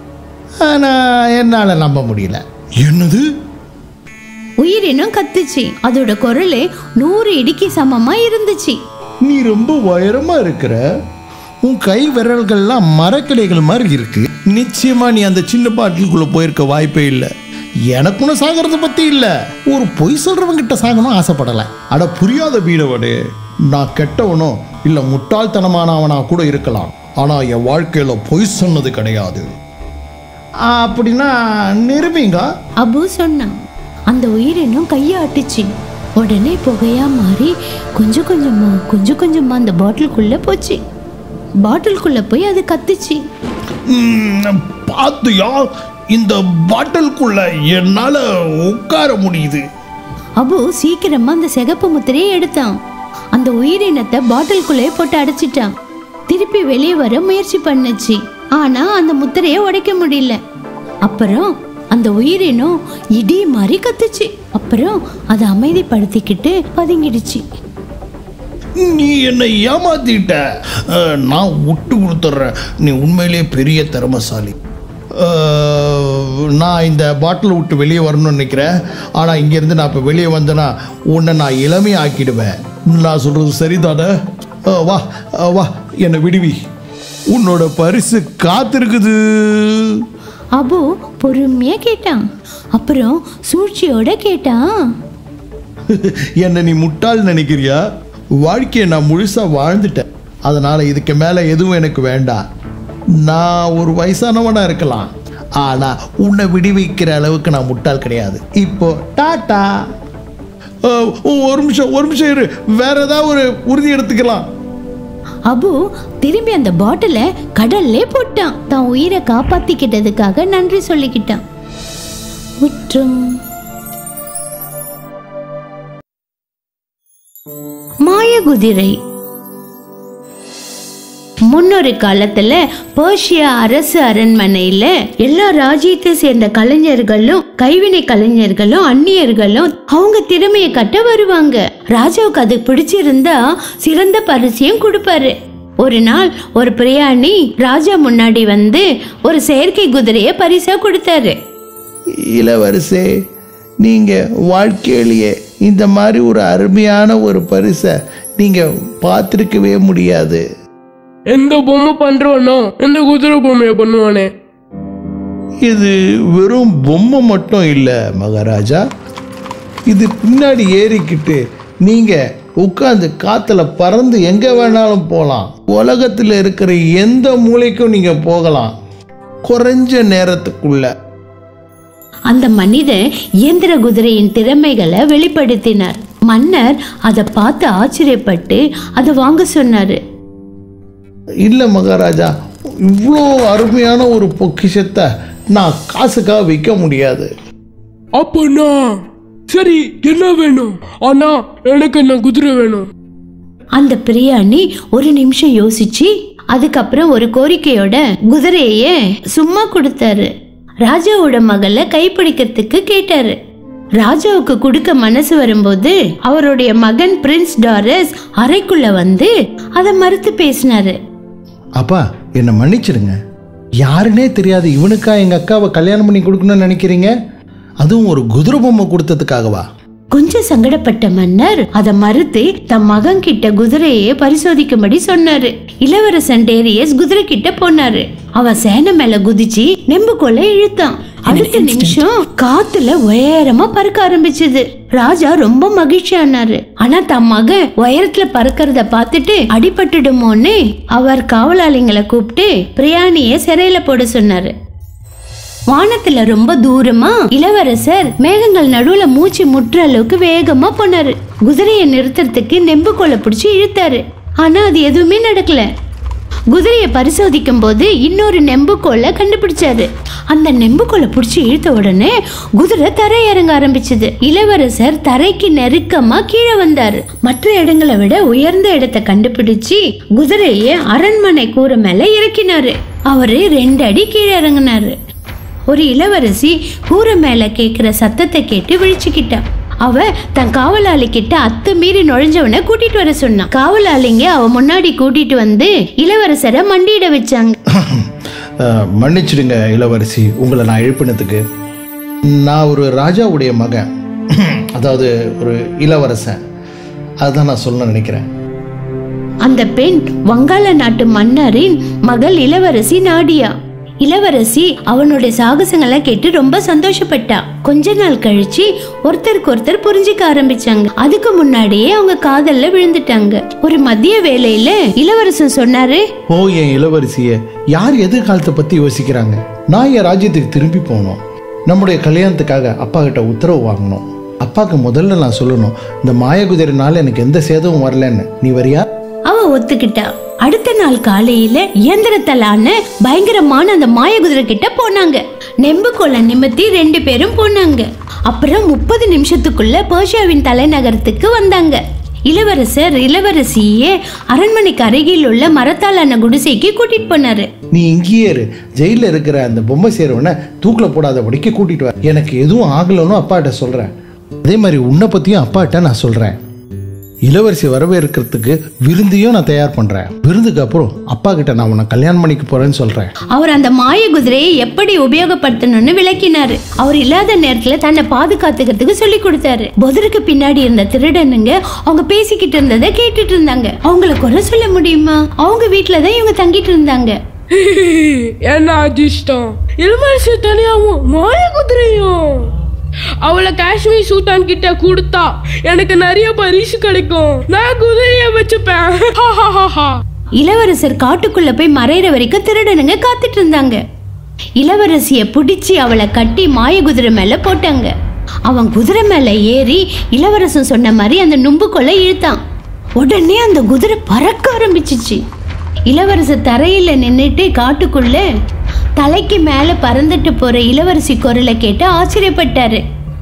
ஆனால் என்னால் நம்ப முடியல என்னது உயிரினம் கத்துச்சு அதோட குரலே நூறு இடிக்கு சமமா இருந்துச்சு நீ ரொம்ப உயரமா இருக்கிற உன் கை விரல்கள்லாம் மரக்கிளைகள் மாதிரி இருக்கு நிச்சயமா நீ அந்த சின்ன பாட்டிலுக்குள்ள போயிருக்க வாய்ப்பே இல்லை எனக்குன்னு சாகிறத பத்தி இல்ல ஒரு பொய் சொல்றவங்க கிட்ட சாகணும் ஆசைப்படல அட புரியாத வீடவனே நான் கெட்டவனோ இல்ல முட்டாள்தனமானவனா கூட இருக்கலாம் ஆனா என் வாழ்க்கையில பொய் சொன்னது கிடையாது அப்படின்னா நிரூபிங்க அபு சொன்னான் அந்த உயிரினம் கையாட்டுச்சு உடனே புகையா மாறி கொஞ்சம் கொஞ்சமா கொஞ்சம் கொஞ்சமா அந்த பாட்டிலுக்குள்ள போச்சு பாட்டிலுக்குள்ள போய் அது கத்துச்சு ம், பாத்தியா இந்த பாட்டிலுக்குள்ள என்னால உட்கார முடியுது அபு சீக்கிரமா அந்த சிகப்பு முத்திரையை எடுத்தான் அந்த உயிரினத்தை பாட்டிலுக்குள்ளே போட்டு அடைச்சிட்டான் திருப்பி வெளியே வர முயற்சி பண்ணுச்சு ஆனா அந்த முத்திரையை உடைக்க முடியல அப்புறம் அந்த உயிரினம் இடி மாதிரி கத்துச்சு அப்புறம் அதை அமைதிப்படுத்திக்கிட்டு பதுங்கிடுச்சு நீ என்னை ஏமாத்திட்ட அஹ், நான் விட்டு கொடுத்துட்றேன் நீ உண்மையிலேயே பெரிய திறமசாலி அஹ், நான் இந்த பாட்டில் விட்டு வெளியே வரணும்னு நினைக்கிறேன் ஆனால் இங்கேருந்து நான் இப்போ வெளியே வந்தேன்னா உன்னை நான் இளமையை ஆக்கிடுவேன் நான் சொல்கிறது சரிதானே அஹ், வா அஹ், வா என்னை விடுவி உன்னோட பரிசு காத்திருக்குது அபு பொறுமையா கேட்டான் அப்புறம் சூழ்ச்சியோட கேட்டான் என்னை நீ முட்டாள் நினைக்கிறியா வாழ்க்கையை நான் முழுசாக வாழ்ந்துட்டேன் அதனால் இதுக்கு மேலே எதுவும் எனக்கு வேண்டாம் நான் ஒரு வயசானவனாக இருக்கலாம் ஆனால் உன்னை விடுவிக்கிற அளவுக்கு நான் முட்டாள் கிடையாது இப்போ டாட்டா அஹ், ஒரு நிமிஷம் ஒரு நிமிஷம் இரு வேற ஏதாவது ஒரு உறுதி எடுத்துக்கலாம் அபு திரும்பி அந்த பாட்டிலை கடல்லே போட்டான் தான் உயிரை காப்பாத்திக்கிட்டதுக்காக நன்றி சொல்லிக்கிட்டான் முற்றும் மாயகுதிரை முன்னொரு காலத்துல பர்ஷியா அரசு அரண்மனையில எல்லா ராஜ்யத்தை சேர்ந்த கலைஞர்களும் கைவினை கலைஞர்களும் அந்நியர்களும் அவங்க திறமையை கட்ட வருவாங்க ராஜாவுக்கு அது பிடிச்சிருந்தா சிறந்த பரிசையும் கொடுப்பாரு ஒரு நாள் ஒரு பிரயாணி ராஜா முன்னாடி வந்து ஒரு செயற்கை குதிரைய பரிசா கொடுத்தாரு இளவரசே நீங்கள் வாழ்க்கையிலேயே இந்த மாதிரி ஒரு அருமையான ஒரு பரிசை நீங்கள் பார்த்துருக்கவே முடியாது எந்த பொம்மை பண்றவனோ எந்த குதிரை பொம்மையை பண்ணுவானே இது வெறும் பொம்மை மட்டும் இல்லை மகாராஜா இது பின்னாடி ஏறிக்கிட்டு நீங்கள் உட்காந்து காத்துல பறந்து எங்கே வேணாலும் போகலாம் உலகத்தில் இருக்கிற எந்த மூலைக்கும் நீங்கள் போகலாம் குறைஞ்ச நேரத்துக்குள்ள அந்த மனிதன் இயந்திர குதிரையின் திறமைகளை வெளிப்படுத்தினார் மன்னர் அதை பார்த்து ஆச்சரியப்பட்டு அதை வாங்க சொன்னாரு இல்லை மகாராஜா இவ்வளோ அருமையான ஒரு பொக்கிஷத்தை நான் காசுக்காக விற்க முடியாது அப்பனா சரி என்ன வேணும் ஆனா எனக்கு என்ன குதிரை வேணும் அந்த பிரியாணி ஒரு நிமிஷம் யோசிச்சு அதுக்கப்புறம் ஒரு கோரிக்கையோட குதிரைய சும்மா கொடுத்தாரு ராஜாவோட மகளை கைப்பிடிக்கிறதுக்கு கேட்டாரு ராஜாவுக்கு கொடுக்க மனசு வரும்போது அவருடைய மகன் பிரின்ஸ் டாரஸ் அறைக்குள்ள வந்து அதை மறுத்து பேசினாரு அப்பா என்னை மன்னிச்சிடுங்க யாருன்னே தெரியாது இவனுக்கா எங்கள் அக்காவை கல்யாணம் பண்ணி கொடுக்கணும்னு நினைக்கிறீங்க அதுவும் ஒரு குதிரை பொம்மை கொடுத்ததுக்காகவா கொஞ்சம் சங்கடப்பட்ட மன்னர் அதை மறுத்து தம் மகன் கிட்ட குதிரையை பரிசோதிக்கும்படி சொன்னாரு இளவரசன் டேரியஸ் குதிரை கிட்ட போனாரு அவன் சேனை மேல குதிச்சு நெம்புக்குள்ள இழுத்தான் அடுத்த நிமிஷம் காத்துல உயரமா பறக்க ஆரம்பிச்சது ராஜா ரொம்ப மகிழ்ச்சி ஆனாரு ஆனா தம் மகன் உயரத்துல பறக்கறத பார்த்துட்டு அடிபட்டுடுமோன்னு அவர் காவலாளிங்களை கூப்பிட்டு பிரியாணிய சிறையில போட சொன்னாரு வானத்துல ரொம்ப தூரமா இளவரசர் மேகங்கள் நடுவுல மூச்சு முட்டுற அளவுக்கு வேகமா போனாரு குதிரையை நிறுத்துறதுக்கு நெம்புகோலை பிடிச்சு இழுத்தாரு ஆனா அது எதுவுமே நடக்கல குதிரையை பரிசோதிக்கும் போது இன்னொரு நெம்புக்கோலை கண்டுபிடிச்சாரு அந்த நெம்புக்கோலை பிடிச்சி இழுத்த உடனே குதிரை தரை இறங்க ஆரம்பிச்சது இளவரசர் தரைக்கு நெருக்கமா கீழே வந்தாரு மற்ற இடங்களை விட உயர்ந்த இடத்தை கண்டுபிடிச்சு குதிரையை அரண்மனை கூரை மேல இறக்கினாரு அவரு ரெண்டு அடி கீழே இறங்கினாரு ஒரு இளவரசி கூரை மேல கேக்குற சத்தத்தை கேட்டு விழிச்சுக்கிட்டா அவ தன் காவலாளி கிட்ட அத்துமீறி நுழைஞ்சவனை கூட்டிட்டு வர சொன்னான் காவலாளிங்க அவ முன்னாடி கூட்டிட்டு வந்து இளவரசரை மண்டியிட வச்சாங்க அஹ், மன்னிச்சிடுங்க இளவரசி உங்களை நான் எழுப்பினதுக்கு நான் ஒரு ராஜாவுடைய மகன் அதாவது ஒரு இளவரசன் அதுதான் நான் சொல்ல நினைக்கிறேன் அந்த பெண் வங்காள நாட்டு மன்னரின் மகள் இளவரசி நாடியா இளவரசி அவனுடைய சாகசங்களை கேட்டு ரொம்ப சந்தோஷப்பட்டா கொஞ்ச நாள் கழிச்சு ஒருத்தருக்கு ஒருத்தர் புரிஞ்சுக்க ஆரம்பிச்சாங்க அதுக்கு முன்னாடியே அவங்க காதல்ல விழுந்துட்டாங்க ஒரு மதிய வேளையில இளவரசன் சொன்னாரு ஓ என் இளவரசிய யார் எதிர்காலத்தை பத்தி யோசிக்கிறாங்க நான் என் ராஜ்யத்துக்கு திரும்பி போகணும் நம்முடைய கல்யாணத்துக்காக அப்பா கிட்ட உத்தரவு வாங்கணும் அப்பாவுக்கு முதல்ல நான் சொல்லணும் இந்த மாயகுதிரைனால எனக்கு எந்த சேதமும் வரலன்னு நீ வரியா அவ ஒத்துக்கிட்டா அடுத்த நாள் காலையில இயந்திரத்தலான பயங்கரமான அந்த மாயகுதிரை கிட்ட போனாங்க நெம்புகோலை நிமித்தி ரெண்டு பேரும் போனாங்க அப்புறம் முப்பது நிமிஷத்துக்குள்ள பர்ஷியாவின் தலைநகரத்துக்கு வந்தாங்க இளவரசர் இளவரசியே அரண்மனைக்கு அருகில் உள்ள மரத்தாலான குடிசைக்கு கூட்டிட்டு போனாரு நீ இங்கேயே இரு ஜெயிலில் இருக்கிற அந்த பொம்மை சேருவனை தூக்கில் போடாதபடிக்கு கூட்டிட்டு வர எனக்கு எதுவும் ஆகலைன்னு அப்பாட்ட சொல்கிறேன் அதே மாதிரி உன்னை பற்றியும் அப்பாட்ட நான் சொல்கிறேன் இளவரசி வரவேற்கிறதுக்கு விருந்தையும் நான் தயார் பண்ணுறேன் விருந்துக்கு அப்புறம் அப்பா கிட்ட நான் உன்னை கல்யாணம் பண்ணிக்க போகிறேன்னு சொல்கிறேன் அவர் அந்த மாய குதிரையை எப்படி உபயோகப்படுத்தணும்னு விளக்கினாரு அவர் இல்லாத நேரத்துல தன்னை பாதுகாத்துக்கிறதுக்கு சொல்லி கொடுத்தாரு புதருக்கு பின்னாடி இருந்த திருடனுங்க அவங்க பேசிக்கிட்டு இருந்ததை கேட்டுட்டு இருந்தாங்க அவங்கள குறை சொல்ல முடியுமா அவங்க வீட்டுல தான் இவங்க தங்கிட்டு இருந்தாங்க என்ன அதிர்ஷ்டம் இளவரசி தனியாவும் மாய குதிரையும் அவளை காஷ்மீர் சூட்டான் கிட்ட கொடுத்தா எனக்கு நிறைய பரிசு கிடைக்கும் நான் குதிரைய வச்சுப்பேன் இளவரசர் காட்டுக்குள்ள போய் மறையிற வரைக்கும் திருடனுங்க காத்துட்டு இருந்தாங்க இளவரசிய பிடிச்சி அவளை கட்டி மாய குதிரை மேல போட்டாங்க அவன் குதிரை மேல ஏறி இளவரசன் சொன்ன மாதிரி அந்த நும்புக்குள்ள இழுத்தான் உடனே அந்த குதிரை பறக்க ஆரம்பிச்சிச்சு இளவரசர் தரையில நின்னுட்டு காட்டுக்குள்ள தலைக்கு மேல பறந்துட்டு போற இளவரசி குரலை கேட்டு ஆச்சரியப்பட்டாரு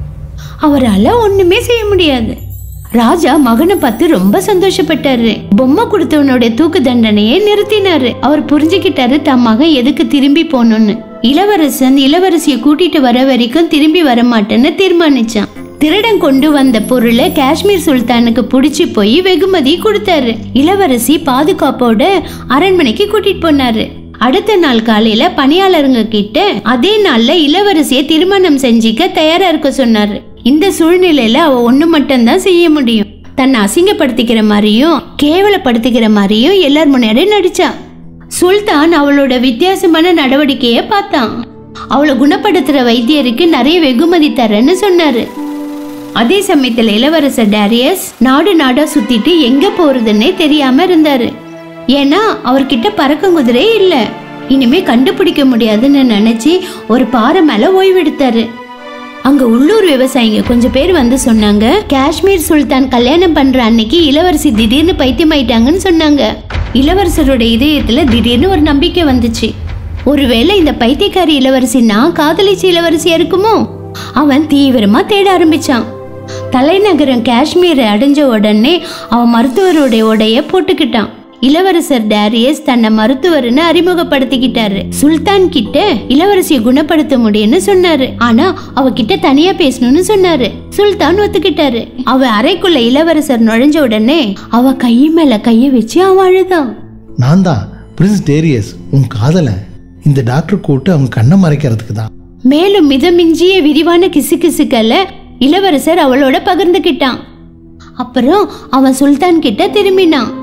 அவரால ஒண்ணுமே செய்ய முடியாது ராஜா மகனை பார்த்து ரொம்ப சந்தோஷப்பட்டாரு பொம்மை கொடுத்தவனுடைய தூக்கு தண்டனையை நிறுத்தினாரு அவர் புரிஞ்சுக்கிட்டாரு தம் மகன் எதுக்கு திரும்பி போகணும்னு இளவரசன் இளவரசியை கூட்டிட்டு வர வரைக்கும் திரும்பி வர மாட்டேன்னு தீர்மானிச்சான் திருடன் கொண்டு வந்த பொருளை காஷ்மீர் சுல்தானுக்கு பிடிச்சி போய் வெகுமதி கொடுத்தாரு இளவரசி பாதுகாப்போட அரண்மனைக்கு கூட்டிட்டு போனாரு அடுத்த நாள் காலையில பணியாளருங்க கிட்ட அதே நாள்ல இளவரசியை திருமணம் செஞ்சிக்க தயாரா இருக்க சொன்னாரு இந்த சூழ்நிலையில அவ ஒண்ணு மட்டும்தான் செய்ய முடியும் தன்னை அசிங்கப்படுத்திக்கிற மாதிரியும் கேவலப்படுத்திக்கிற மாதிரியும் எல்லார் முன்னாடி நடிச்சா சுல்தான் அவளோட வித்தியாசமான நடவடிக்கைய பார்த்தான் அவளை குணப்படுத்துற வைத்தியருக்கு நிறைய வெகுமதி தரேன்னு சொன்னாரு அதே சமயத்துல இளவரசர் டேரியஸ் நாடு நாடா சுத்திட்டு எங்க போறதுன்னே தெரியாம இருந்தாரு ஏன்னா அவர்கிட்ட பறக்கங்குதிரே இல்ல இனிமே கண்டுபிடிக்க முடியாதுன்னு நினைச்சு ஒரு பாறை மேல ஓய்வெடுத்தாரு அங்க உள்ளூர் விவசாயிங்க கொஞ்சம் பேர் வந்து சொன்னாங்க காஷ்மீர் சுல்தான் கல்யாணம் பண்ற அன்னைக்கு இளவரசி திடீர்னு பைத்தியமாயிட்டாங்கன்னு சொன்னாங்க இளவரசரோட இதயத்துல திடீர்னு ஒரு நம்பிக்கை வந்துச்சு ஒருவேளை இந்த பைத்தியக்காரி இளவரசி நான் காதலிச்ச இளவரசியா இருக்குமோ அவன் தீவிரமா தேட ஆரம்பிச்சான் தலைநகரம் காஷ்மீரை அடைஞ்ச உடனே அவன் மருத்துவருடைய உடைய போட்டுக்கிட்டான் இளவரசர் டேரியஸ் தன்னை மருத்துவர்னு அறிமுகப்படுத்திக்கிட்டாரு சுல்தான் கிட்ட இளவரசியை குணப்படுத்த முடியும்னு சொன்னாரு ஆனா அவகிட்ட தனியா பேசணும்னு சொன்னாரு சுல்தான் ஒத்துக்கிட்டாரு அவ அறைக்குள்ள இளவரசர் நுழைஞ்ச உடனே அவ கை மேல கைய வச்சு அவன் அழுதான் நான் தான் பிரின்ஸ் டேரியஸ் உன் காதலன் இந்த டாக்டர் கூட்டு அவங்க கண்ணை மறைக்கிறதுக்கு தான் மேலும் மிதமிஞ்சிய விரிவான கிசுகிசுக்களை இளவரசர் அவளோட பகிர்ந்துக்கிட்டான் அப்புறம் அவன் சுல்தான் கிட்ட திரும்பினான்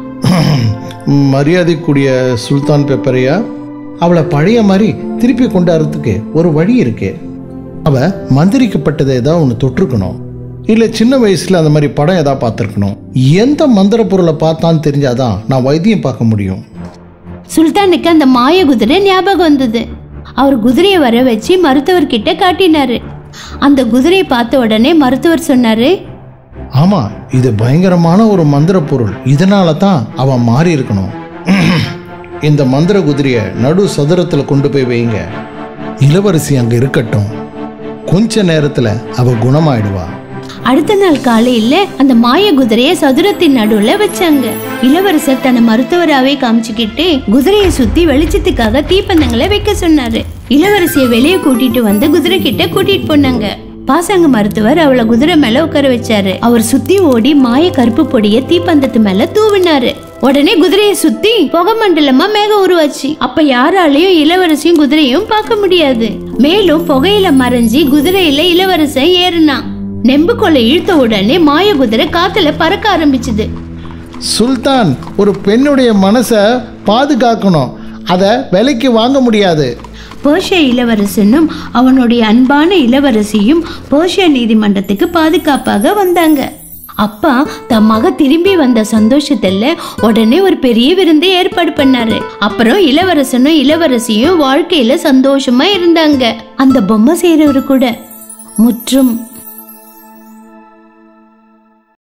மரியாதைக்குரிய சுல்தான் பெப்பரையா அவளை பழைய மாதிரி திருப்பி கொண்டாடுறதுக்கு ஒரு வழி இருக்கு அவ மந்திரிக்கப்பட்டதை ஏதாவது ஒன்று தொட்டிருக்கணும் இல்லை சின்ன வயசுல அந்த மாதிரி படம் ஏதாவது பார்த்துருக்கணும் எந்த மந்திர பொருளை பார்த்தான்னு தெரிஞ்சாதான் நான் வைத்தியம் பார்க்க முடியும் சுல்தானுக்கு அந்த மாய குதிரை ஞாபகம் வந்தது அவர் குதிரையை வர வச்சு மருத்துவர் கிட்ட காட்டினாரு அந்த குதிரையை பார்த்த உடனே மருத்துவர் சொன்னாரு ஆமா இது பயங்கரமான ஒரு மந்திர பொருள் இதனால தான் அவன் மாறி இருக்கணும் இந்த மந்திர குதிரையை நடு சதுரத்தில் கொண்டு போய் வைங்க இளவரசி அங்கே இருக்கட்டும் கொஞ்ச நேரத்தில் அவ குணமாயிடுவா அடுத்த நாள் காலையில அந்த மாய குதிரைய சதுரத்தின் நடுவுல வச்சாங்க இளவரசர் தன்னை மருத்துவராவே காமிச்சுக்கிட்டு குதிரையை சுத்தி வெளிச்சத்துக்காக தீப்பந்தங்களை வைக்க சொன்னாரு இளவரசிய வெளியே கூட்டிட்டு வந்து குதிரை கிட்ட கூட்டிட்டு போனாங்க பாசாங்க மருத்துவர் அவளை குதிரை மேல உட்கார வச்சாரு அவர் சுத்தி ஓடி மாய கருப்பு பொடிய தீப்பந்தத்து மேல தூவினாரு உடனே குதிரையை சுத்தி புகை மண்டலமா மேகம் உருவாச்சு அப்ப யாராலையும் இளவரசியும் குதிரையும் பார்க்க முடியாது மேலும் புகையில மறைஞ்சி குதிரையில இளவரசன் ஏறினான் நெம்புக்கொலை இழுத்த உடனே மாய குதிரை காத்துல பறக்க ஆரம்பிச்சுது சுல்தான் ஒரு பெண்ணுடைய மனசை பாதுகாக்கணும் அதை விலைக்கு வாங்க முடியாது பேர்ஷியா இளவரசனும் அவனுடைய அன்பான இளவரசியும் பேர்ஷியா நீதிமன்றத்துக்கு பாதுகாப்பாக வந்தாங்க அப்பா தன் மக திரும்பி வந்த சந்தோஷத்துல உடனே ஒரு பெரிய விருந்தை ஏற்பாடு பண்ணாரு அப்புறம் இளவரசனும் இளவரசியும் வாழ்க்கையில சந்தோஷமா இருந்தாங்க அந்த பொம்மை செய்யறவரு கூட முற்றும்